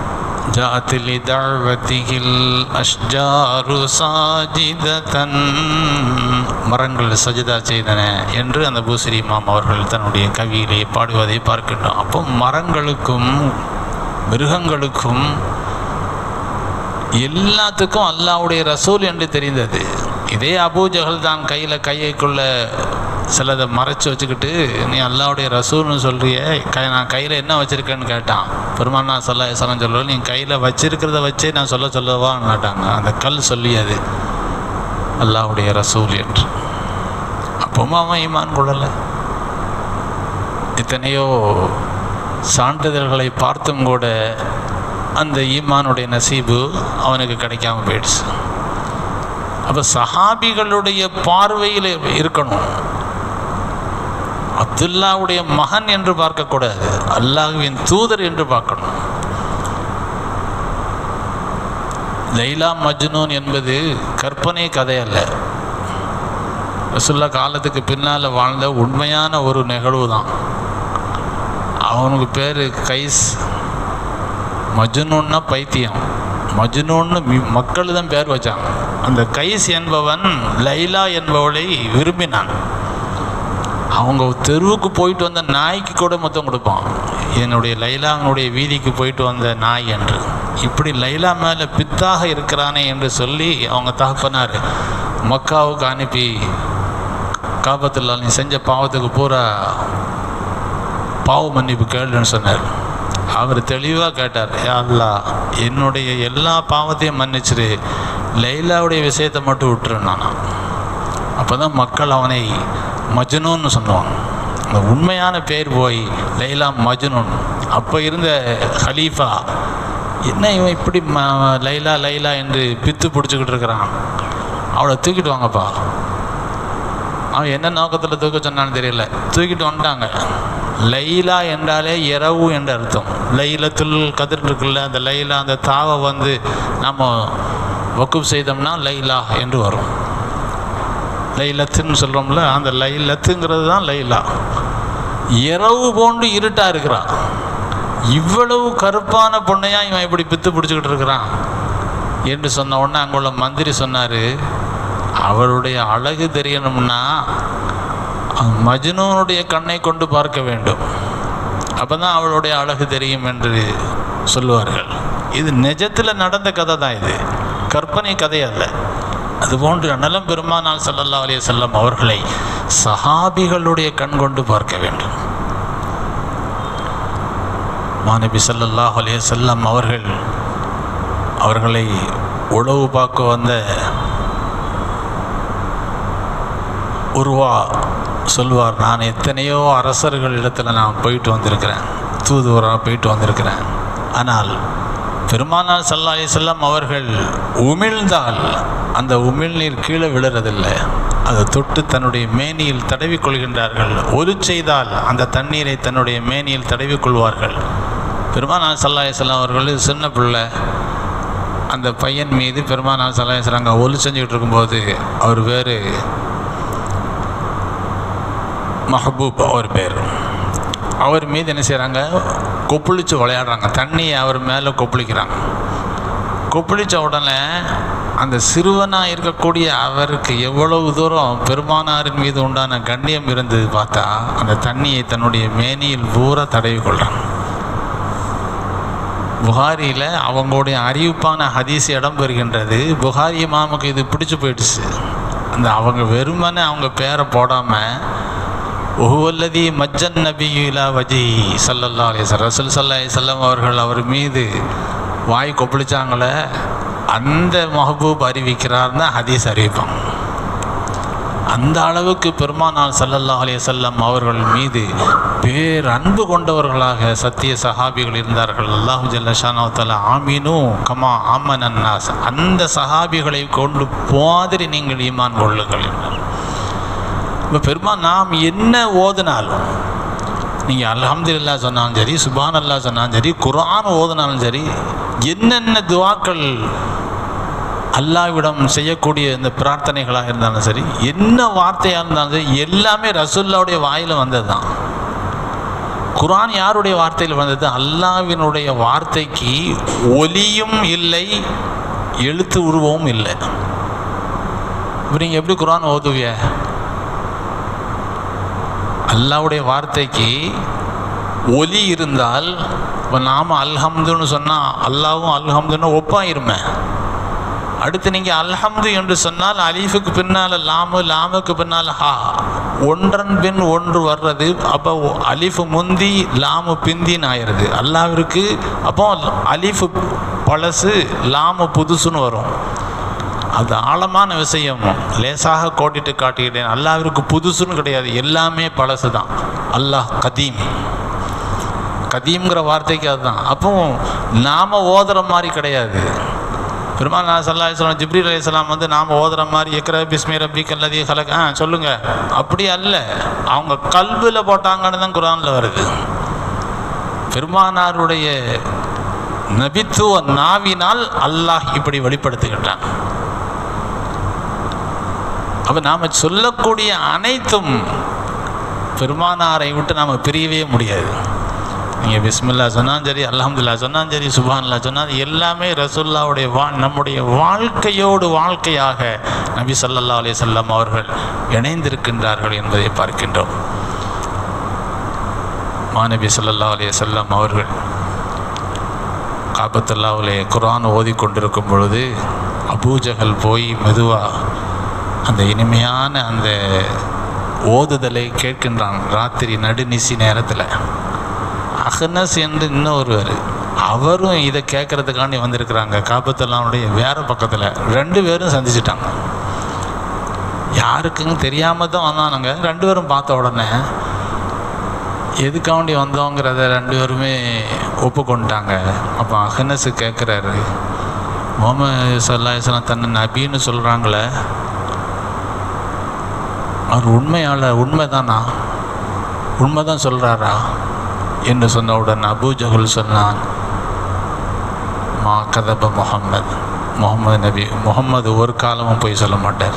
جاءت لدعوته الأشجار ساجدة மரங்கள் சஜிதா செய்தன என்று அந்த பூசரி இமாம் அவர்கள் தன்னுடைய கவியிலே பாடுவதை பார்க்கின்றோம் அப்போ மரங்களுக்கும் மிருகங்களுக்கும் எல்லாத்துக்கும் அல்லாஹ்வுடைய ரசூல் என்று தெரிந்தது இதே அபூஜகல் தான் கையில் கையைக்குள்ள சிலதை மறைச்சு வச்சுக்கிட்டு நீ அல்லாஹ்வுடைய ரசூல்னு சொல்றிய கை நான் கையில் என்ன வச்சுருக்கேன்னு கேட்டான் பெருமானா சொல்ல சொல்ல சொல்ல நீ கையில் வச்சிருக்கிறத வச்சே நான் சொல்ல சொல்லவான்னு கேட்டாங்க அந்த கல் சொல்லியது அல்லாஹ்வுடைய ரசூல் என்று அப்பவும் அவன் ஈமான் கொள்ளலை எத்தனையோ சான்றிதழ்களை பார்த்தும் கூட அந்த ஈமானுடைய நசீபு அவனுக்கு கிடைக்காம போயிடுச்சு அப்போ சஹாபிகளுடைய பார்வையில் இருக்கணும் அப்துல்லாவுடைய மகன் என்று பார்க்கக்கூடாது அல்லாஹுவின் தூதர் என்று பார்க்கணும் லைலா மஜ்னூன் என்பது கற்பனை கதை அல்ல ரசுல்லா காலத்துக்கு பின்னால் வாழ்ந்த உண்மையான ஒரு நிகழ்வு தான் அவனுக்கு பேர் கைஸ் மஜ்னூன்னா பைத்தியம் மஜ்னூன்னு மி- மக்கள் தான் பேர் வச்சாங்க அந்த கைஸ் என்பவன் லைலா என்பவளை விரும்பினான் அவங்க தெருவுக்கு போயிட்டு வந்த நாய்க்கு கூட மொத்தம் கொடுப்பான் என்னுடைய லைலாங்களுடைய வீதிக்கு போயிட்டு வந்த நாய் என்று இப்படி லைலா மேலே பித்தாக இருக்கிறானே என்று சொல்லி அவங்க தகப்பனார் மக்காவுக்கு அனுப்பி காபத்துல்லா நீ செஞ்ச பாவத்துக்கு பூரா பாவ மன்னிப்பு கேளுன்னு சொன்னார் அவர் தெளிவாக கேட்டார் யா அல்லாஹ் என்னுடைய எல்லா பாவத்தையும் மன்னிச்சிரு லைலாவுடைய விஷயத்தை மட்டும் விட்டுரு நானா அப்போ தான் மக்கள் அவனை மஜ்னூன்னு சொல்லுவாங்க அந்த உண்மையான பேர் போய் லைலா மஜ்னூன் அப்போ இருந்த ஹலீஃபா என்ன இவன் இப்படி ம லைலா லைலா என்று பித்து பிடிச்சிக்கிட்டு இருக்கிறான் அவளை தூக்கிட்டு வாங்கப்பா அவன் என்ன நோக்கத்தில் தூக்க சொன்னான்னு தெரியல தூக்கிட்டு வந்துட்டாங்க லைலா என்றாலே இரவு என்று அர்த்தம் லைலத்துல் கதிர் இருக்குல்ல அந்த லைலா அந்த தாவை வந்து நம்ம வக்குப் செய்தோம்னா லைலா என்று வரும் லைலத்துன்னு சொல்கிறோம்ல அந்த லைலத்துங்கிறது தான் லைலா இரவு போன்று இருட்டா இருக்கிறான் இவ்வளவு கருப்பான பொண்ணையா இவன் இப்படி பித்து பிடிச்சிக்கிட்டு இருக்கிறான் என்று சொன்ன உடனே அங்குள்ள மந்திரி சொன்னார் அவருடைய அழகு தெரியணும்னா மஜ்னூனுடைய கண்ணை கொண்டு பார்க்க வேண்டும் அப்போ தான் அவளுடைய அழகு தெரியும் என்று சொல்லுவார்கள் இது நிஜத்தில் நடந்த கதை தான் இது கற்பனை கதை அல்ல அதுபோன்று அனலம் பெருமானார் ஸல்லல்லாஹு அலைஹி வஸல்லம் அவர்களை சஹாபிகளுடைய கண் கொண்டு பார்க்க வேண்டும் மாநபி ஸல்லல்லாஹு அலைஹி வஸல்லம் அவர்கள் அவர்களை உழவு பார்க்க வந்த உருவா சொல்வார் நான் எத்தனையோ அரசர்கள் இடத்துல நான் போயிட்டு வந்திருக்கிறேன் தூதுவராக போயிட்டு வந்திருக்கிறேன் ஆனால் பெருமானார் ஸல்லல்லாஹு அலைஹி வஸல்லம் அவர்கள் உமிழ்ந்தால் அந்த உமிழ்நீர் கீழே விழுறதில்லை அதை தொட்டு தன்னுடைய மேனியில் தடவிக் கொள்கின்றார்கள் ஒலு செய்தால் அந்த தண்ணீரை தன்னுடைய மேனியில் தடவிக் கொள்வார்கள் பெருமானார் ஸல்லல்லாஹு அலைஹி வஸல்லம் அவர்கள் சின்ன பிள்ளை அந்த பையன் மீது பெருமானார் ஸல்லல்லாஹு அலைஹி வஸல்லம் அங்கே ஒலு செஞ்சுக்கிட்டு இருக்கும்போது அவர் பேர் மஹபூப் அவர் பேர் அவர் மீது என்ன செய்கிறாங்க கொப்பளிச்சு விளையாடுறாங்க தண்ணியை அவர் மேலே கொப்பளிக்கிறாங்க கொப்பளித்த உடனே அந்த சிறுவனாக இருக்கக்கூடிய அவருக்கு எவ்வளவு தூரம் பெருமானாரின் மீது உண்டான கண்ணியம் இருந்தது பார்த்தா அந்த தண்ணியை தன்னுடைய மேனியில் பூரா தடவி கொள்கிறாங்க புகாரியில் அவங்களுடைய அறிவிப்பான ஹதீஸ் இடம் பெறுகின்றது புகாரி இமாமுக்கு இது பிடிச்சு போயிடுச்சு அந்த அவங்க வெறுமனே அவங்க பேரை போடாமல் ஒவ்வொல்லதி மஜ்ஜன் நபியுலா வஜி சல்லல்லா அலிஸ் ரசூல் சல்லா செல்லம் அவர்கள் அவர் மீது வாய் கொப்பளிச்சாங்களே அந்த மஹபூப் அறிவிக்கிறார்னு ஹதீஸ் அறிவிப்பாங்க அந்த அளவுக்கு பெருமானார் ஸல்லல்லாஹு அலைஹி வஸல்லம் அவர்கள் மீது பேர் அன்பு கொண்டவர்களாக சத்திய சஹாபிகள் இருந்தார்கள் அல்லாஹு ஜல்லஷானவத்தால ஆமீனு கமா ஆமன் அன்னாஸ் அந்த சஹாபிகளை கொண்டு மாதிரி நீங்கள் ஈமான் கொள்ளுங்கள் என்றார் இப்போ பெருமா நாம் என்ன ஓதுனாலும் நீங்கள் அல்ஹம்துலில்லா சொன்னாலும் சரி சுபான் அல்லா சொன்னாலும் சரி குர்ஆன் ஓதுனாலும் சரி என்னென்ன துவாக்கள் அல்லாவிடம் செய்யக்கூடிய இந்த பிரார்த்தனைகளாக இருந்தாலும் சரி என்ன வார்த்தையாக இருந்தாலும் சரி எல்லாமே ரசுல்லாவுடைய வாயில் வந்தது தான் குரான் யாருடைய வார்த்தையில் வந்தது அல்லாவினுடைய வார்த்தைக்கு ஒலியும் இல்லை எழுத்து உருவமும் இல்லை இப்போ நீங்கள் எப்படி குரான் ஓதுவிய அல்லாவுடைய வார்த்தைக்கு ஒலி இருந்தால் இப்போ நாம் அல்ஹம்துன்னு சொன்னால் அல்லாவும் அல்ஹம்துன்னு ஒப்பாயிருமே அடுத்து நீங்கள் அல்ஹம்து என்று சொன்னால் அலீஃபுக்கு பின்னால் லாமு லாமுக்கு பின்னால் ஹா ஒன்றன் பின் ஒன்று வர்றது அப்போ அலிஃபு முந்தி லாமு பிந்தின்னு ஆயிடுது அல்லாவிற்கு அப்போ அலிஃபு பழசு லாமு புதுசுன்னு வரும் அது ஆழமான விஷயம் லேசாக கோட்டிட்டு காட்டுகிறேன் அல்லாவிற்கு புதுசுன்னு கிடையாது எல்லாமே பழசு தான் அல்லாஹ் கதீம் கதீம்ங்கிற வார்த்தைக்கு அதுதான் அப்போ நாம் ஓதுற மாதிரி கிடையாது பெருமாள் நான் சல்லா இஸ்லாம் ஜிப்ரி அலையாம் வந்து நாம் ஓதுற மாதிரி எக்கர பிஸ்மி ரப்பி கல்லதி கலக் ஆ சொல்லுங்கள் அப்படி அல்ல அவங்க கல்வியில் போட்டாங்கன்னு தான் குரானில் வருது பெருமானாருடைய நபித்துவ நாவினால் அல்லாஹ் இப்படி வெளிப்படுத்துகின்றான் அப்போ நாம் சொல்லக்கூடிய அனைத்தும் பெருமானாரை விட்டு நாம் பிரியவே முடியாது நீங்கள் பிஸ்மில்லா சொன்னாலும் சரி அல்ஹம்துல்லா சொன்னாலும் சரி சுபான்லா சொன்னால் எல்லாமே ரசுல்லாவுடைய வா நம்முடைய வாழ்க்கையோடு வாழ்க்கையாக நபி சல்லல்லா அலி சொல்லம் அவர்கள் இணைந்திருக்கின்றார்கள் என்பதை பார்க்கின்றோம் மாநபி சல்லல்லா அலி செல்லம் அவர்கள் காபத்துல்லாவிலே குரான் ஓதி கொண்டிருக்கும் பொழுது அபூஜகல் போய் மெதுவாக அந்த இனிமையான அந்த ஓதுதலை கேட்கின்றான் ராத்திரி நடுநிசி நேரத்தில் அஹ்னஸ் என்று இன்னொருவர் அவரும் இதை கேட்கறதுக்காண்டி வந்திருக்கிறாங்க காபத்துல்லாவுடைய வேற பக்கத்தில் ரெண்டு பேரும் சந்திச்சிட்டாங்க யாருக்குங்க தெரியாமல் தான் வந்தானுங்க ரெண்டு பேரும் பார்த்த உடனே எதுக்காண்டி வந்தோங்கிறத ரெண்டு பேருமே ஒப்புக்கொண்டுட்டாங்க அப்போ அஹ்னஸ் கேட்குறாரு முகமது சல்லாஹலாம் தன்னை நபின்னு சொல்கிறாங்களே அவர் உண்மையால் உண்மைதானா உண்மை தான் சொல்கிறாரா என்று சொன்னவுடன் அபூஜகுல் சொன்னான் மா கதப முகம்மது முகமது நபி முகம்மது ஒரு காலமும் போய் சொல்ல மாட்டார்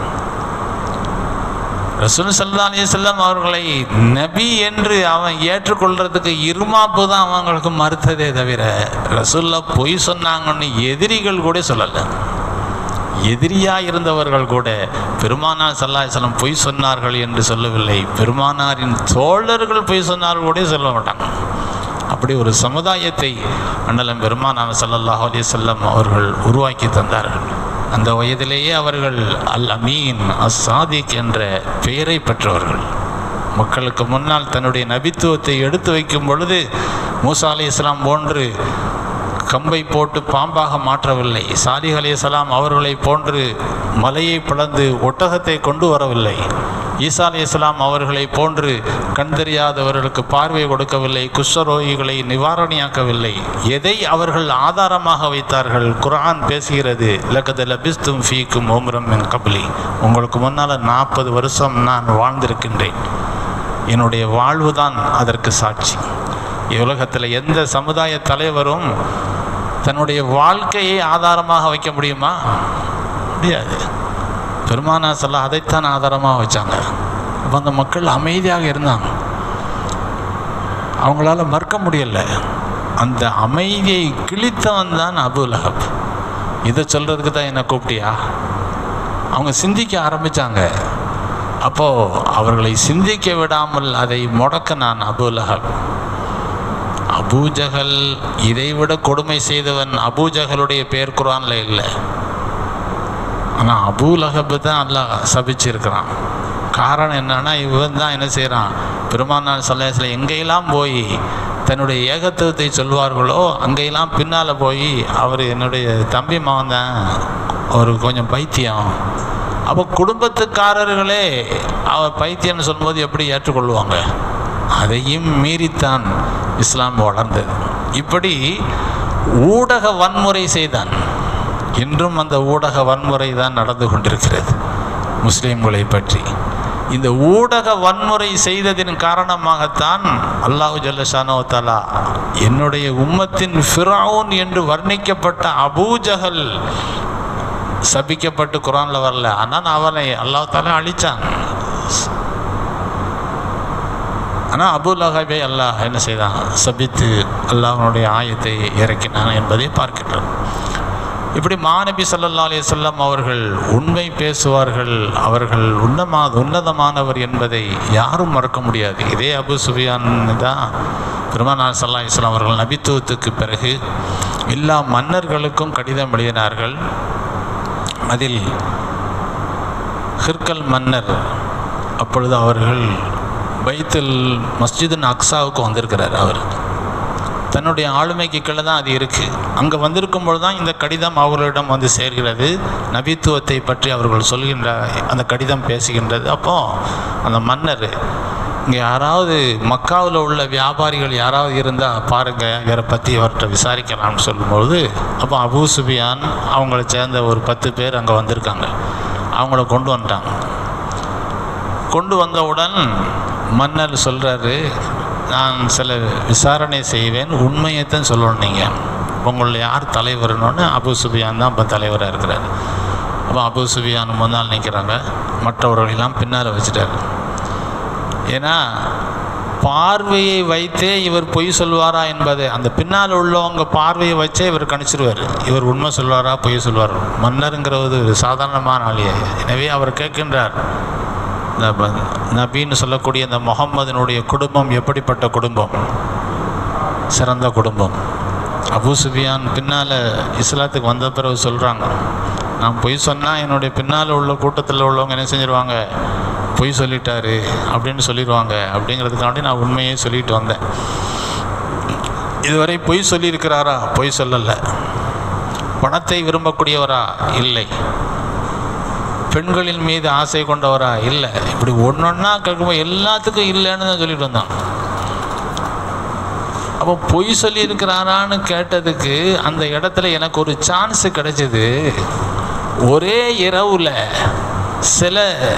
ரசூல் சல்லா அலி செல்லம் அவர்களை நபி என்று அவன் ஏற்றுக்கொள்றதுக்கு இருமாப்பு தான் அவங்களுக்கு மறுத்ததே தவிர ரசூல்லா பொய் சொன்னாங்கன்னு எதிரிகள் கூட சொல்லலை எதிரியாக இருந்தவர்கள் கூட பெருமானார் சல்லாஹலம் பொய் சொன்னார்கள் என்று சொல்லவில்லை பெருமானாரின் தோழர்கள் பொய் சொன்னார்கள் கூட சொல்ல மாட்டாங்க அப்படி ஒரு சமுதாயத்தை அண்ணலம் பெருமானார் சல்லல்லாஹ் அலி செல்லம் அவர்கள் உருவாக்கி தந்தார்கள் அந்த வயதிலேயே அவர்கள் அல் அமீன் அஸ் சாதிக் என்ற பெயரை பெற்றவர்கள் மக்களுக்கு முன்னால் தன்னுடைய நபித்துவத்தை எடுத்து வைக்கும் பொழுது மூசா அலி இஸ்லாம் போன்று கம்பை போட்டு பாம்பாக மாற்றவில்லை சாலிஹ் அலிசலாம் அவர்களை போன்று மலையை பிளந்து ஒட்டகத்தை கொண்டு வரவில்லை ஈசா அலி இஸ்லாம் அவர்களை போன்று கண் தெரியாதவர்களுக்கு பார்வை கொடுக்கவில்லை குஷ்டரோகிகளை நிவாரணியாக்கவில்லை எதை அவர்கள் ஆதாரமாக வைத்தார்கள் குரான் பேசுகிறது லக்கத லபிஸ்தும் ஃபீக்கும் ஓம்ரம் என் கபலி உங்களுக்கு முன்னால் நாற்பது வருஷம் நான் வாழ்ந்திருக்கின்றேன் என்னுடைய வாழ்வு தான் அதற்கு சாட்சி உலகத்தில் எந்த சமுதாய தலைவரும் தன்னுடைய வாழ்க்கையை ஆதாரமாக வைக்க முடியுமா முடியாது பெருமானா சொல்ல அதைத்தான் ஆதாரமாக வச்சாங்க அப்போ அந்த மக்கள் அமைதியாக இருந்தாங்க அவங்களால மறுக்க முடியல அந்த அமைதியை கிழித்தவன் தான் அபு லஹப் இதை சொல்கிறதுக்கு தான் என்ன கூப்பிட்டியா அவங்க சிந்திக்க ஆரம்பித்தாங்க அப்போது அவர்களை சிந்திக்க விடாமல் அதை முடக்க நான் அபு லஹப் அபூஜகல் இதைவிட கொடுமை செய்தவன் அபூஜகலுடைய பேர் குரானில் இல்லை ஆனால் அபூ லஹபு தான் அல்லாஹ் சபிச்சிருக்கிறான் காரணம் என்னன்னா இவன் தான் என்ன செய்கிறான் பெருமானார் சல்லாஹில் எங்கெல்லாம் போய் தன்னுடைய ஏகத்துவத்தை சொல்வார்களோ அங்கெல்லாம் பின்னால் போய் அவர் என்னுடைய தம்பி மகன் தான் ஒரு கொஞ்சம் பைத்தியம் அப்போ குடும்பத்துக்காரர்களே அவர் பைத்தியம்னு சொல்லும்போது எப்படி ஏற்றுக்கொள்வாங்க அதையும் மீறித்தான் இஸ்லாம் வளர்ந்தது இப்படி ஊடக வன்முறை செய்தான் இன்றும் அந்த ஊடக வன்முறை தான் நடந்து கொண்டிருக்கிறது முஸ்லீம்களை பற்றி இந்த ஊடக வன்முறை செய்ததின் காரணமாகத்தான் அல்லாஹு ஜல்லஷானோ தலா என்னுடைய உம்மத்தின் ஃபிரவுன் என்று வர்ணிக்கப்பட்ட அபூஜகல் சபிக்கப்பட்டு குரானில் வரல ஆனால் அவனை அல்லாஹ் தாலா அழித்தான் ஆனால் அபு லஹாபை அல்லாஹ் என்ன செய்தான் சபித்து அல்லாஹ்வுடைய ஆயத்தை இறக்கினான் என்பதை பார்க்கின்றோம் இப்படி மாநபி ஸல்லல்லாஹு அலைஹி வஸல்லம் அவர்கள் உண்மை பேசுவார்கள் அவர்கள் உன்னமா உன்னதமானவர் என்பதை யாரும் மறக்க முடியாது இதே அபு சுஃபியான் தான் பெருமானார் ஸல்லல்லாஹு அலைஹி வஸல்லம் அவர்கள் நபித்துவத்துக்கு பிறகு எல்லா மன்னர்களுக்கும் கடிதம் எழுதினார்கள் அதில் ஹிர்கல் மன்னர் அப்பொழுது அவர்கள் பைத்துல் மஸ்ஜிதுன் அக்ஸாவுக்கு வந்திருக்கிறார் அவர் தன்னுடைய ஆளுமைக்கு கீழே தான் அது இருக்குது அங்கே வந்திருக்கும் பொழுது தான் இந்த கடிதம் அவர்களிடம் வந்து சேர்கிறது நபித்துவத்தை பற்றி அவர்கள் சொல்கின்ற அந்த கடிதம் பேசுகின்றது அப்போ அந்த மன்னர் இங்கே யாராவது மக்காவில் உள்ள வியாபாரிகள் யாராவது இருந்தால் பாருங்கள் இவரை பற்றி இவர்கிட்ட விசாரிக்கலாம்னு சொல்லும்பொழுது அப்போ அபூ சுபியான் அவங்கள சேர்ந்த ஒரு பத்து பேர் அங்கே வந்திருக்காங்க அவங்கள கொண்டு வந்துட்டாங்க கொண்டு வந்தவுடன் மன்னர் சொல்கிறாரு நான் சில விசாரணை செய்வேன் உண்மையைத்தான் சொல்லணும் நீங்கள் உங்களில் யார் தலைவர்னு அபு சுபியான் தான் இப்போ தலைவராக இருக்கிறார் அப்போ அபு சுபியான் முன்னால் நிற்கிறாங்க மற்றவர்களெல்லாம் பின்னால் வச்சுட்டாரு ஏன்னா பார்வையை வைத்தே இவர் பொய் சொல்வாரா என்பது அந்த பின்னால் உள்ளவங்க பார்வையை வச்சே இவர் கணிச்சிருவார் இவர் உண்மை சொல்வாரா பொய் சொல்வார் மன்னருங்கிறது ஒரு சாதாரணமான ஆளியே எனவே அவர் கேட்கின்றார் இந்த ப- நபின்னு சொல்லக்கூடிய இந்த முகம்மதினுடைய குடும்பம் எப்படிப்பட்ட குடும்பம் சிறந்த குடும்பம் அபூ சுஃபியான் பின்னால் இஸ்லாத்துக்கு வந்த பிறகு சொல்கிறாங்க நான் பொய் சொன்னால் என்னுடைய பின்னால் உள்ள கூட்டத்தில் உள்ளவங்க என்ன செஞ்சிருவாங்க பொய் சொல்லிட்டாரு அப்படின்னு சொல்லிடுவாங்க அப்படிங்கிறதுக்காண்டி நான் உண்மையே சொல்லிட்டு வந்தேன் இதுவரை பொய் சொல்லியிருக்கிறாரா பொய் சொல்லலை பணத்தை விரும்பக்கூடியவரா இல்லை பெண்களின் மீது ஆசை கொண்டவரா இல்லை இப்படி ஒன்றொன்னா கேட்கும்போது எல்லாத்துக்கும் இல்லைன்னு தான் சொல்லிட்டு வந்தான் அப்போ பொய் சொல்லியிருக்கிறாரான்னு கேட்டதுக்கு அந்த இடத்துல எனக்கு ஒரு சான்ஸ் கிடைச்சது ஒரே இரவுல சில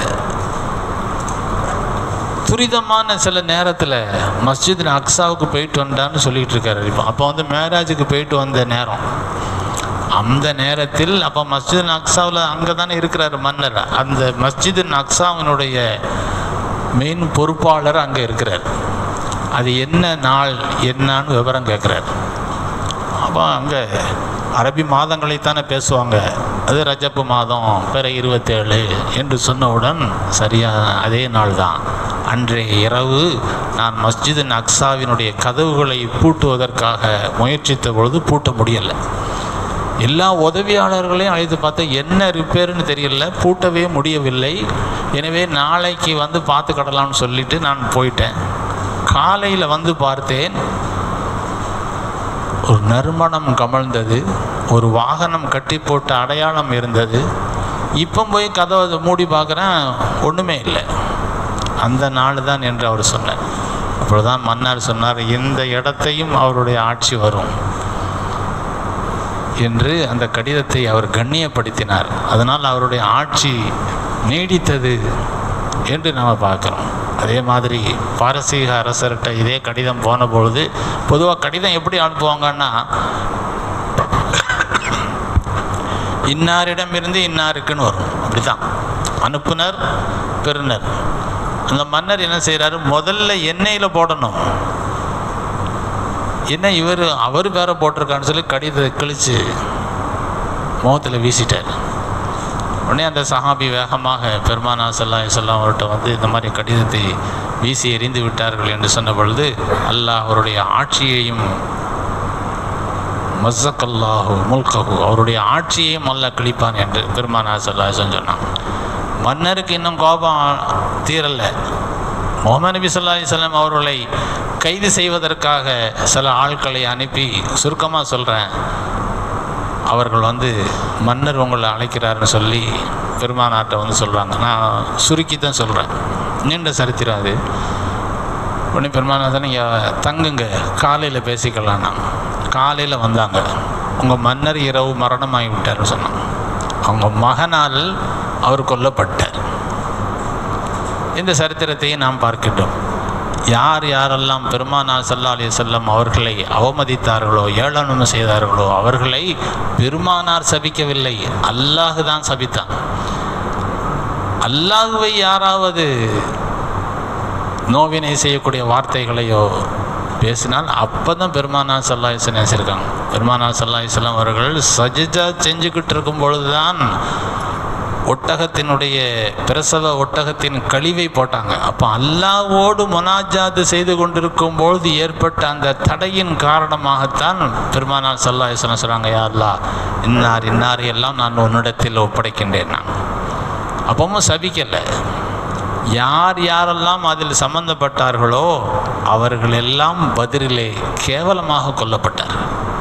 துரிதமான சில நேரத்தில் மஸ்ஜித் அக்ஸாவுக்கு போயிட்டு வந்தான்னு சொல்லிட்டு இருக்காரு இப்போ அப்போ வந்து மேராஜுக்கு போயிட்டு வந்த நேரம் அந்த நேரத்தில் அப்போ மஸ்ஜித் அக்ஸாவில் அங்கே தானே இருக்கிறார் மன்னர் அந்த மஸ்ஜித் அக்ஸாவினுடைய மெயின் பொறுப்பாளர் அங்கே இருக்கிறார் அது என்ன நாள் என்னன்னு விவரம் கேட்குறாரு அப்போ அங்கே அரபி மாதங்களைத்தானே பேசுவாங்க அது ரஜப்பு மாதம் பிற இருபத்தேழு என்று சொன்னவுடன் சரியாக அதே நாள் தான் அன்றைய இரவு நான் மஸ்ஜித் அக்ஸாவினுடைய கதவுகளை பூட்டுவதற்காக முயற்சித்த பொழுது பூட்ட முடியலை எல்லா உதவியாளர்களையும் அழைத்து பார்த்தா என்ன ரிப்பேர்னு தெரியல பூட்டவே முடியவில்லை எனவே நாளைக்கு வந்து பார்த்து கடலாம்னு சொல்லிட்டு நான் போயிட்டேன் காலையில் வந்து பார்த்தேன் ஒரு நறுமணம் கமழ்ந்தது ஒரு வாகனம் கட்டி போட்ட அடையாளம் இருந்தது இப்போ போய் கதவை மூடி பார்க்குறேன் ஒன்றுமே இல்லை அந்த நாள் தான் என்று அவர் சொன்னார் அப்பொழுதுதான் மன்னர் சொன்னார் இந்த இடத்தையும் அவருடைய ஆட்சி வரும் என்று அந்த கடிதத்தை அவர் கண்ணியப்படுத்தினார் அதனால் அவருடைய ஆட்சி நீடித்தது என்று நாம் பார்க்குறோம் அதே மாதிரி பாரசீக அரசர்கிட்ட இதே கடிதம் போன பொழுது பொதுவாக கடிதம் எப்படி அனுப்புவாங்கன்னா இன்னாரிடமிருந்து இன்னாருக்குன்னு வரும் அப்படி தான் அனுப்புனர் பெறுநர் அந்த மன்னர் என்ன செய்கிறாரு முதல்ல எண்ணெயில் போடணும் என்ன இவர் அவர் வேற போட்டிருக்கான்னு சொல்லி கடிதத்தை கிழிச்சு முகத்தில் வீசிட்டார் உடனே அந்த சஹாபி வேகமாக பெருமானா சல்லா சொல்லாம் அவர்கிட்ட வந்து இந்த மாதிரி கடிதத்தை வீசி எறிந்து விட்டார்கள் என்று சொன்ன பொழுது அல்லாஹ் அவருடைய ஆட்சியையும் மஸ்ஸக்கல்லாஹு முல்கஹு அவருடைய ஆட்சியையும் அல்லாஹ் கிழிப்பான் என்று பெருமானா சல்லா சொன்னான் மன்னருக்கு இன்னும் கோபம் தீரலை முகமது நபி ஸல்லல்லாஹு அலைஹி வஸல்லம் அவர்களை கைது செய்வதற்காக சில ஆட்களை அனுப்பி சுருக்கமாக சொல்கிறேன் அவர்கள் வந்து மன்னர் உங்களை அழைக்கிறாருன்னு சொல்லி பெருமானார்ட்ட வந்து சொல்கிறாங்க நான் சுருக்கி தான் சொல்கிறேன் நீண்ட சரித்திரம் அது உடனே பெருமானார் நீங்கள் தங்குங்க காலையில் பேசிக்கலாம் நான் காலையில் வந்தாங்க உங்கள் மன்னர் இரவு மரணமாகி விட்டார்னு சொன்னாங்க அவங்க மகனால் அவர் கொல்லப்பட்டார் இந்த சரித்திரத்தையும் நாம் பார்க்கின்றோம் யார் யாரெல்லாம் பெருமானார் சல்லா அலி செல்லம் அவர்களை அவமதித்தார்களோ ஏளனம் செய்தார்களோ அவர்களை பெருமானார் சபிக்கவில்லை அல்லாஹ் தான் சபித்தான் அல்லாஹுவை யாராவது நோவினை செய்யக்கூடிய வார்த்தைகளையோ பேசினால் அப்போ தான் பெருமானா சல்லாஹன் நேசிருக்காங்க பெருமானா சல்லாஹலாம் அவர்கள் சஜிஜா செஞ்சுக்கிட்டு இருக்கும் பொழுது தான் ஒட்டகத்தினுடைய பிரசவ ஒட்டகத்தின் கழிவை போட்டாங்க அப்போ அல்லாவோடு மொனாஜாது செய்து கொண்டிருக்கும் பொழுது ஏற்பட்ட அந்த தடையின் காரணமாகத்தான் பெருமானார் சல்லா இஸ்லாம் சொல்கிறாங்க யா அல்லா இன்னார் இன்னார் எல்லாம் நான் உன்னிடத்தில் ஒப்படைக்கின்றேன் நான் அப்பவும் சபிக்கலை யார் யாரெல்லாம் அதில் சம்பந்தப்பட்டார்களோ அவர்கள் எல்லாம் பதிரிலே கேவலமாக கொல்லப்பட்டார்கள்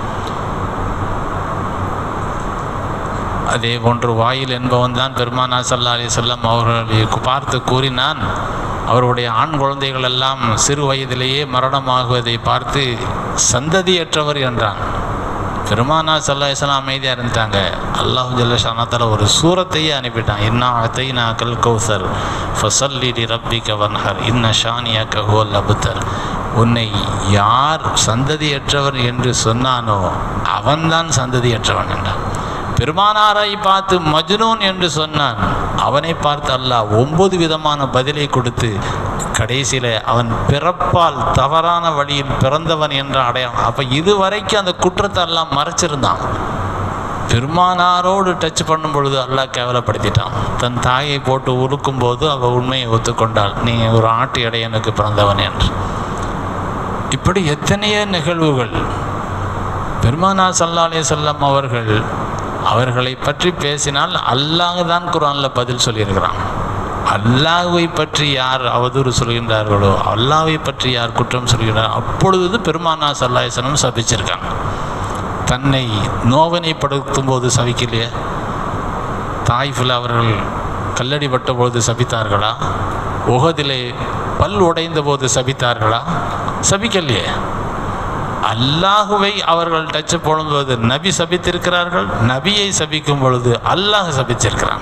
அதே போன்று வாயில் என்பவன் தான் பெருமானா சல்லா அலி சொல்லம் அவர்களை பார்த்து கூறினான் அவருடைய ஆண் குழந்தைகள் எல்லாம் சிறு வயதிலேயே மரணமாகுவதை பார்த்து சந்ததியற்றவர் என்றான் பெருமானா சல்லா இஸ்லாம் அமைதியாக இருந்துட்டாங்க அல்லாஹு ஜல்லஷானத்தால் ஒரு சூரத்தையே அனுப்பிட்டான் இன்னா அத்தைனா கல் கௌசர் ஃபசல்லிடி ரப்பிக வன்ஹர் இன்ன ஷானியா கஹோல் அபுத்தர் உன்னை யார் சந்ததியற்றவர் என்று சொன்னானோ அவன்தான் சந்ததியற்றவன் என்றான் பெருமானாரை பார்த்து மஜ்னூன் என்று சொன்னான் அவனை பார்த்து அல்லாஹ் ஒன்பது விதமான பதிலை கொடுத்து கடைசியில் அவன் பிறப்பால் தவறான வழியில் பிறந்தவன் என்ற அடையாளம் அப்போ இதுவரைக்கும் அந்த குற்றத்தை எல்லாம் மறைச்சிருந்தான் பெருமானாரோடு டச் பண்ணும் பொழுது அல்லாஹ் கேவலப்படுத்திட்டான் தன் தாயை போட்டு உருக்கும் போது அவள் உண்மையை ஒத்துக்கொண்டாள் நீ ஒரு ஆட்டு இடையனுக்கு பிறந்தவன் என்று இப்படி எத்தனையோ நிகழ்வுகள் பெருமானா சல்லா அலே செல்லம் அவர்கள் அவர்களை பற்றி பேசினால் அல்லாஹ் தான் குரானில் பதில் சொல்லியிருக்கிறான் அல்லாஹுவை பற்றி யார் அவதூறு சொல்கின்றார்களோ அல்லாஹை பற்றி யார் குற்றம் சொல்கிறார் அப்பொழுது பெருமானா சல்லாஹனம் சபிச்சிருக்காங்க தன்னை நோவனைப்படுத்தும் போது சபிக்கலையே தாய்ஃபில் அவர்கள் கல்லடி பட்ட பொழுது சபித்தார்களா உகதிலே பல் உடைந்த போது சபித்தார்களா சபிக்கலையே அல்லாஹுவை அவர்கள் டச் போடும்போது நபி சபித்திருக்கிறார்கள் நபியை சபிக்கும் பொழுது அல்லாஹ் சபிச்சிருக்கிறான்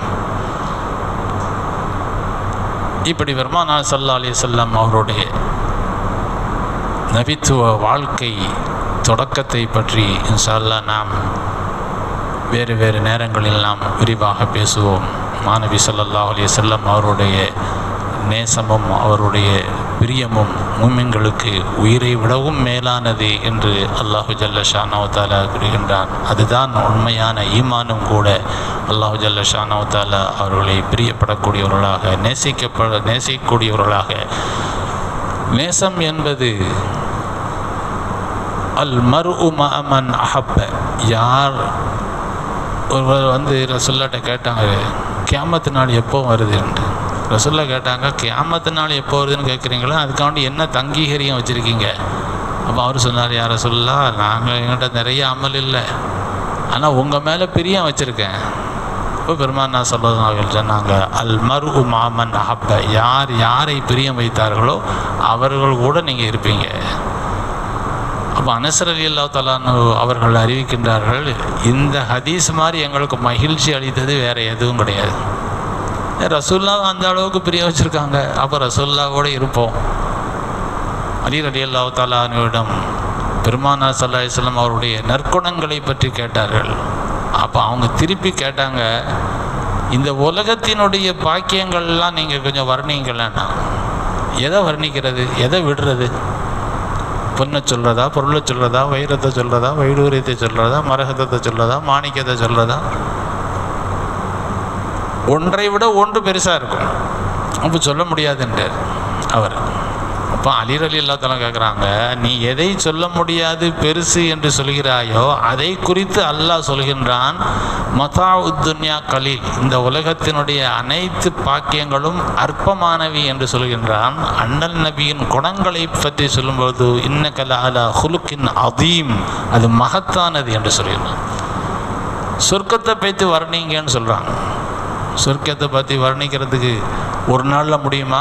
இப்படி பெருமானா சல்லா அலி சொல்லம் அவருடைய நபித்துவ வாழ்க்கை தொடக்கத்தை பற்றி இன்ஷால்லா நாம் வேறு வேறு நேரங்களில் நாம் விரிவாக பேசுவோம் மாணவி சல்லல்லாஹ் அலி செல்லம் அவருடைய நேசமும் அவருடைய பிரியமும் மூமின்களுக்கு உயிரை விடவும் மேலானது என்று அல்லாஹு ஜல்ல ஷானவத்தாலா கூறுகின்றான் அதுதான் உண்மையான ஈமானும் கூட அல்லாஹு ஜல்ல ஷானவத்தாலா அவர்களை பிரியப்படக்கூடியவர்களாக நேசிக்கப்பட நேசிக்கக்கூடியவர்களாக நேசம் என்பது அல் மரு மன் அஹப்ப யார் ஒருவர் வந்து ரசுல்லாட்ட கேட்டாங்க கேமத்து நாள் எப்போ வருது என்று ரசுல்லா கேட்டாங்க கேமத்து நாள் எப்போ வருதுன்னு கேட்குறீங்களா அதுக்காண்டி என்ன தங்கீகரியம் வச்சுருக்கீங்க அப்போ அவர் சொன்னார் யார சொல்லா நாங்கள் எங்கிட்ட நிறைய அமல் இல்லை ஆனால் உங்கள் மேலே பிரியம் வச்சுருக்கேன் இப்போ பெருமான் நான் சொல்லுவார்கள் சொன்னாங்க அல் மரு மாமன் அஹப்ப யார் யாரை பிரியம் வைத்தார்களோ அவர்கள் கூட நீங்கள் இருப்பீங்க அப்போ அனசர் அலி அல்லா தலானு அவர்கள் அறிவிக்கின்றார்கள் இந்த ஹதீஸ் மாதிரி எங்களுக்கு மகிழ்ச்சி அளித்தது வேறு எதுவும் கிடையாது ரசுல்லா அந்த அளவுக்கு பிரிய வச்சுருக்காங்க அப்போ ரசுல்லாவோடு இருப்போம் அலி அலி அல்லா தலானுவிடம் பெருமானா சல்லா இஸ்லாம் அவருடைய நற்குணங்களை பற்றி கேட்டார்கள் அப்போ அவங்க திருப்பி கேட்டாங்க இந்த உலகத்தினுடைய பாக்கியங்கள்லாம் நீங்கள் கொஞ்சம் வர்ணிங்களேன்னா எதை வர்ணிக்கிறது எதை விடுறது பொண்ணை சொல்கிறதா பொருளை சொல்கிறதா வைரத்தை சொல்கிறதா வைடூரியத்தை சொல்கிறதா மரகதத்தை சொல்கிறதா மாணிக்கத்தை சொல்கிறதா ஒன்றை விட ஒன்று பெருசாக இருக்கும் அப்போ சொல்ல முடியாதுன்றார் அவர் அப்போ அலிர் அலி இல்லாதவங்க கேட்குறாங்க நீ எதை சொல்ல முடியாது பெருசு என்று சொல்கிறாயோ அதை குறித்து அல்லாஹ் சொல்கின்றான் மதா உத்துன்யா கலீல் இந்த உலகத்தினுடைய அனைத்து பாக்கியங்களும் அற்பமானவி என்று சொல்கின்றான் அண்ணல் நபியின் குணங்களை பற்றி சொல்லும்போது இன்ன கலாலா ஹுலுக்கின் அதீம் அது மகத்தானது என்று சொல்கிறான் சொர்க்கத்தை பற்றி வர்ணிங்கன்னு சொல்கிறாங்க சொர்க்கத்தை பற்றி வர்ணிக்கிறதுக்கு ஒரு நாளில் முடியுமா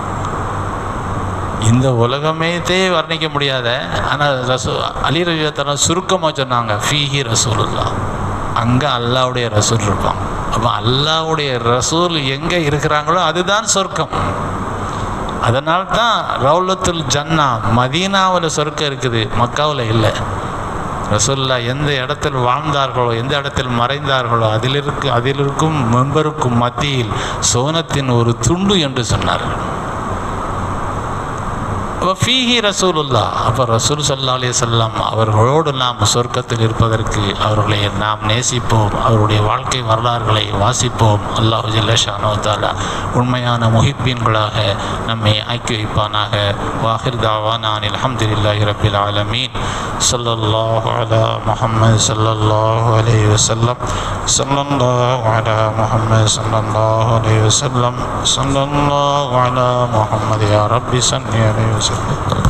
இந்த உலகமேத்தே வர்ணிக்க முடியாத ஆனால் ரசூ அலி ரவியத்தெல்லாம் சுருக்கமாக சொன்னாங்க ஃபீஹி ரசூலுல்லா அங்கே அல்லாவுடைய ரசூல் இருப்பான் அப்போ அல்லாவுடைய ரசூல் எங்கே இருக்கிறாங்களோ அதுதான் சொர்க்கம் அதனால தான் ரவுலத்துல் ஜன்னா மதீனாவில் சொர்க்கம் இருக்குது மக்காவில் இல்லை ரசூல்லா எந்த இடத்தில் வாழ்ந்தார்களோ எந்த இடத்தில் மறைந்தார்களோ அதில் இருக்கும் அதில் இருக்கும் மெம்பருக்கும் மத்தியில் சோனத்தின் ஒரு துண்டு என்று சொன்னார்கள் ஃபீஹி ரசூலுல்லா அப்போ ரசூல் சல்லா அலி சொல்லம் அவர்களோடு நாம் சொர்க்கத்தில் இருப்பதற்கு அவர்களை நாம் நேசிப்போம் அவருடைய வாழ்க்கை வரலாறுகளை வாசிப்போம் அல்லாஹு ஜல்லஷானோ தாலா உண்மையான முஹிப்பீன்களாக நம்மை ஆக்கி வைப்பானாக வாஹிர் தாவானான் அல்ஹம்துலில்லாஹி ரபில் ஆலமீன் ஸல்லல்லாஹு அலா முஹம்மது ஸல்லல்லாஹு அலைஹி வஸல்லம் ஸல்லல்லாஹு அலா முஹம்மது ஸல்லல்லாஹு அலைஹி வஸல்லம் ஸல்லல்லாஹு அலா முஹம்மது யா ரப்பி ஸல்லி அலைஹி வஸல்லம்